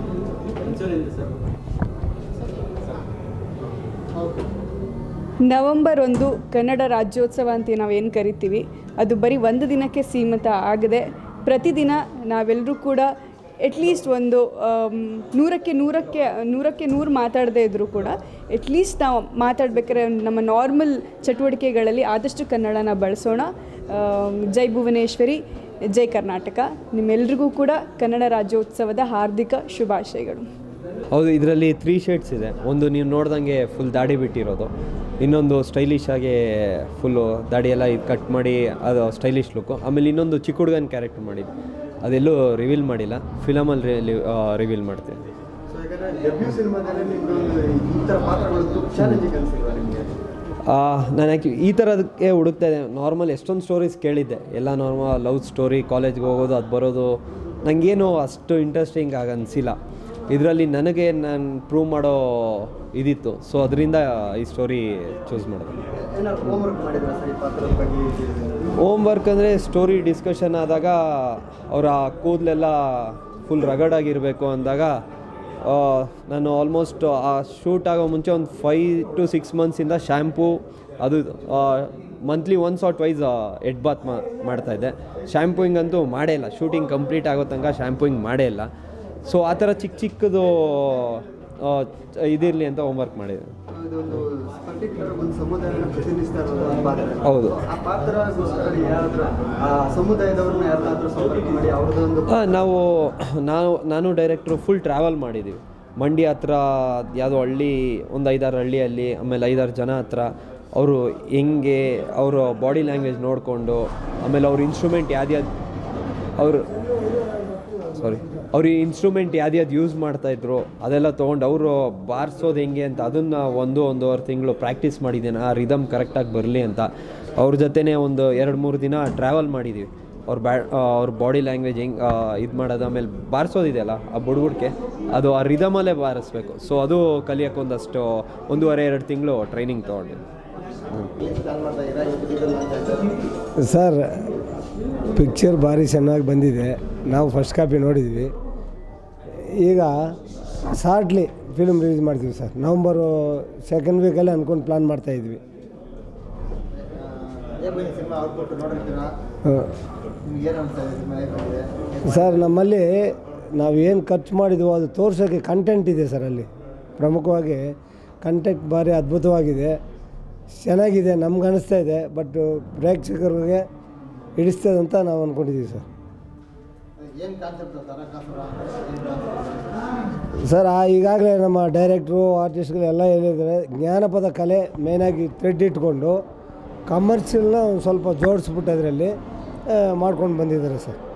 ನವಂಬರ್ ಒಂದು ಕನ್ನಡ ರಾಜ್ಯೋತ್ಸವ ಅಂತ ನಾವೇನು ಕರಿತೀವಿ ಅದು ಬರೀ ಒಂದು ದಿನಕ್ಕೆ ಸೀಮಿತ ಆಗದೆ ಪ್ರತಿದಿನ ನಾವೆಲ್ಲರೂ ಕೂಡ ಎಟ್ಲೀಸ್ಟ್ ಒಂದು ಆಮ್, ನೂರಕ್ಕೆ ನೂರಕ್ಕೆ ನೂರಕ್ಕೆ ನೂರು ಮಾತಾಡದೇ ಇದ್ದರೂ ಕೂಡ ಎಟ್ಲೀಸ್ಟ್ ನಾವು ಮಾತಾಡ್ಬೇಕಾದ್ರೆ ನಮ್ಮ ನಾರ್ಮಲ್ ಚಟುವಟಿಕೆಗಳಲ್ಲಿ ಆದಷ್ಟು ಕನ್ನಡನ ಬಳಸೋಣ ಆಮ್, ಜೈ ಭುವನೇಶ್ವರಿ ಜೈ ಕರ್ನಾಟಕ ನಿಮ್ಮೆಲ್ರಿಗೂ ಕೂಡ ಕನ್ನಡ ರಾಜ್ಯೋತ್ಸವದ ಹಾರ್ದಿಕ ಶುಭಾಶಯಗಳು ಹೌದು ಇದರಲ್ಲಿ ತ್ರೀ ಶೇಡ್ಸ್ ಇದೆ ಒಂದು ನೀವು ನೋಡ್ದಂಗೆ ಫುಲ್ ದಾಡಿ ಬಿಟ್ಟಿರೋದು ಇನ್ನೊಂದು ಸ್ಟೈಲಿಶ್ ಆಗಿ ಫುಲ್ಲು ದಾಡಿ ಎಲ್ಲ ಇದು ಕಟ್ ಮಾಡಿ ಅದು ಸ್ಟೈಲಿಶ್ ಲುಕ್ಕು ಆಮೇಲೆ ಇನ್ನೊಂದು ಚಿಕ್ಕ ಹುಡುಗನ ಕ್ಯಾರೆಕ್ಟರ್ ಮಾಡಿದ್ದು ಅದೆಲ್ಲೂ ರಿವೀಲ್ ಮಾಡಿಲ್ಲ ಫಿಲಮಲ್ಲಿ ರಿವೀಲ್ ಮಾಡ್ತೀನಿ ಸೊ ಯಾಕಂದ್ರೆ ಡೆಬ್ಯೂ ಸಿನಿಮಾದಲ್ಲಿ ನಿಮ್ಗೆ ಒಂದು ಈ ಥರ ಪಾತ್ರಗಳು ಚಾಲೆಂಜಿಂಗ್ ಅನ್ಸಿಲ್ವಾ ನಿಮಗೆ ನಾನು ಆ್ಯಕ್ಚುಲಿ ಈ ಥರದಕ್ಕೆ ಹುಡುಕ್ತಾ ಇದ್ದೆ ನಾರ್ಮಲ್ ಎಷ್ಟೊಂದು ಸ್ಟೋರೀಸ್ ಕೇಳಿದ್ದೆ ಎಲ್ಲ ನಾರ್ಮಲ್ ಲವ್ ಸ್ಟೋರಿ ಕಾಲೇಜ್ಗೆ ಹೋಗೋದು ಅದು ಬರೋದು ನನಗೇನು ಅಷ್ಟು ಇಂಟ್ರೆಸ್ಟಿಂಗ್ ಆಗಿ ಅನಿಸಿಲ್ಲ ಇದರಲ್ಲಿ ನನಗೆ ನಾನು ಪ್ರೂವ್ ಮಾಡೋ ಇದಿತ್ತು ಸೊ ಅದರಿಂದ ಈ ಸ್ಟೋರಿ ಚೂಸ್ ಮಾಡಿದೆ ಏನಾದ್ರು ಹೋಮ್ ವರ್ಕ್ ಮಾಡಿದ್ರ ಸರ್ ಈ ಪಾತ್ರದ ಬಗ್ಗೆ ಈ- ಹೋಮ್ ವರ್ಕ್ ಅಂದರೆ ಸ್ಟೋರಿ ಡಿಸ್ಕಷನ್ ಆದಾಗ ಅವರ ಕೂದಲೆಲ್ಲ ಫುಲ್ ರಗಡಾಗಿರಬೇಕು ಅಂದಾಗ ಆ, ನಾನು ಆಲ್ಮೋಸ್ಟ್ ಆ ಶೂಟ್ ಆಗೋ ಮುಂಚೆ ಒಂದು ಫೈ ಟು ಸಿಕ್ಸ್ ಮಂತ್ಸಿಂದ ಶ್ಯಾಂಪೂ ಅದು monthly once or twice head bath ಮಾ ಮಾಡ್ತಾಯಿದ್ದೆ ಶ್ಯಾಂಪೂಯಿಂಗ್ ಅಂತೂ ಮಾಡೇ ಇಲ್ಲ ಶೂಟಿಂಗ್ ಕಂಪ್ಲೀಟ್ ಆಗೋ ತನಕ ಶ್ಯಾಂಪೂಯಿಂಗ್ ಮಾಡೇ ಇಲ್ಲ ಸೊ ಆ ಥರ ಚಿಕ್ಕ ಚಿಕ್ಕದು ಆ, ಇದಿರಲಿ ಅಂತ ಹೋಮ್ ವರ್ಕ್ ಮಾಡಿದೆ ಇದೊಂದು ಪರ್ಟಿಕ್ಯುಲರ್ ಒಂದು ಸಮುದಾಯನ ಪ್ರತಿನಿಧಿಸ್ತಾ ಇರೋ ಒಂದು ಪಾತ್ರ ಹೌದು ಆ ಪಾತ್ರಗೋಸ್ಕರ ಯಾರಾದ್ರೂ ಆ ಸಮುದಾಯದವ್ರನ್ನ ಯಾರನ್ನಾದ್ರೂ ಸಂಪರ್ಕ ಮಾಡಿ ಅವ್ರದ್ದೊಂದು ಆ, ನಾವು ನಾವು ನಾನು ಡೈರೆಕ್ಟ್ರು ಫುಲ್ ಟ್ರಾವೆಲ್ ಮಾಡಿದ್ದೀವಿ ಮಂಡ್ಯ ಹತ್ರ ಯಾವುದೋ ಹಳ್ಳಿ ಒಂದು ಐದಾರು ಹಳ್ಳಿಯಲ್ಲಿ ಆಮೇಲೆ ಐದಾರು ಜನ ಹತ್ರ ಅವರು ಹೆಂಗೆ ಅವರ ಬಾಡಿ ಲ್ಯಾಂಗ್ವೇಜ್ ನೋಡಿಕೊಂಡು ಆಮೇಲೆ ಅವ್ರ ಇನ್ಸ್ಟ್ರೂಮೆಂಟ್ ಯಾವ್ದು ಅವರು ಸಾರಿ ಅವ್ರು ಈ ಇನ್ಸ್ಟ್ರೂಮೆಂಟ್ ಯಾವ್ದು ಯೂಸ್ ಮಾಡ್ತಾಯಿದ್ರು ಅದೆಲ್ಲ ತೊಗೊಂಡು ಅವರು ಬಾರಿಸೋದು ಹೆಂಗೆ ಅಂತ ಅದನ್ನು ಒಂದು ಒಂದೂವರೆ ತಿಂಗಳು ಪ್ರಾಕ್ಟೀಸ್ ಮಾಡಿದ್ದೇನೆ ಆ ರಿದಮ್ ಕರೆಕ್ಟಾಗಿ ಬರಲಿ ಅಂತ ಅವ್ರ ಜೊತೆನೇ ಒಂದು ಎರಡು ಮೂರು ದಿನ ಟ್ರಾವೆಲ್ ಮಾಡಿದ್ದೀವಿ ಅವ್ರ ಬ್ಯಾ ಅವ್ರ ಬಾಡಿ ಲ್ಯಾಂಗ್ವೇಜ್ ಹೆಂಗೆ ಇದು ಮಾಡೋದು ಆಮೇಲೆ ಬಾರಿಸೋದಿದೆಯಲ್ಲ ಆ ಬುಡ್ಬುಡ್ಕೆ ಅದು ಆ ರಿದಮಲ್ಲೇ ಬಾರಿಸ್ಬೇಕು ಸೊ ಅದು ಕಲಿಯೋಕೆ ಒಂದಷ್ಟು ಒಂದೂವರೆ ಎರಡು ತಿಂಗಳು ಟ್ರೈನಿಂಗ್ ತೊಗೊಂಡೆ ಪ್ಲಾನ್ ಮಾಡ್ತಾ ಇದ್ದೀರಾ ಇದೆಲ್ಲ ಅಂತ ಹೇಳ್ತಾರೆ. ಸರ್ ಪಿಕ್ಚರ್ ಭಾರಿ ಚೆನ್ನಾಗಿ ಬಂದಿದೆ ನಾವು ಫಸ್ಟ್ ಕಾಪಿ ನೋಡಿದ್ವಿ ಈಗ ಶಾರ್ಟ್ಲಿ ಫಿಲ್ಮ್ ರಿಲೀಸ್ ಮಾಡ್ತೀವಿ ಸರ್ ನವಂಬರು ಸೆಕೆಂಡ್ ವೀಕಲ್ಲಿ ಅಂದ್ಕೊಂಡು ಪ್ಲ್ಯಾನ್ ಮಾಡ್ತಾಯಿದ್ವಿ ಅದೇ ಬನ್ನಿ ಸಿನಿಮಾ ಔಟ್ಪುಟ್ ನೋಡಿರ್ತೀರಾ ನಿಮ್ಗೆ ಏನು ಅನ್ಸ್ತಾ ಇದೆ ಸಿನಿಮಾ ಹೇಗೆ ಬಂದಿದೆ ಸರ್ ನಮ್ಮಲ್ಲಿ ನಾವು ಏನು ಖರ್ಚು ಮಾಡಿದ್ವೋ ಅದು ತೋರ್ಸೋಕ್ಕೆ ಕಂಟೆಂಟ್ ಇದೆ ಸರ್ ಅಲ್ಲಿ ಪ್ರಮುಖವಾಗಿ ಕಂಟೆಂಟ್ ಭಾರಿ ಅದ್ಭುತವಾಗಿದೆ ಚೆನ್ನಾಗಿದೆ ನಮ್ಗೆ ಅನಿಸ್ತಾ ಇದೆ ಬಟ್ ಪ್ರೇಕ್ಷಕರಿಗೆ ಹಿಡಿಸ್ತದೆ ಅಂತ ನಾವು ಅಂದ್ಕೊಂಡಿದ್ದೀವಿ ಸರ್ ಏನು ಕಾನ್ಸೆಪ್ಟ್ ತರಕಾಸುರ ಏನು ಕಾನ್ಸೆಪ್ಟ್ ಸರ್ ಆ ಈಗಾಗಲೇ ನಮ್ಮ ಡೈರೆಕ್ಟ್ರು ಆರ್ಟಿಸ್ಟ್ಗಳು ಎಲ್ಲ ಹೇಳಿದ್ದಾರೆ ಜ್ಞಾನಪದ ಕಲೆ ಮೇಯ್ನಾಗಿ ಥ್ರೆಡ್ ಇಟ್ಕೊಂಡು ಕಮರ್ಷಿಯಲ್ನ ಒಂದು ಸ್ವಲ್ಪ ಜೋಡಿಸ್ಬಿಟ್ಟು ಅದರಲ್ಲಿ ಮಾಡ್ಕೊಂಡು ಬಂದಿದ್ದಾರೆ ಸರ್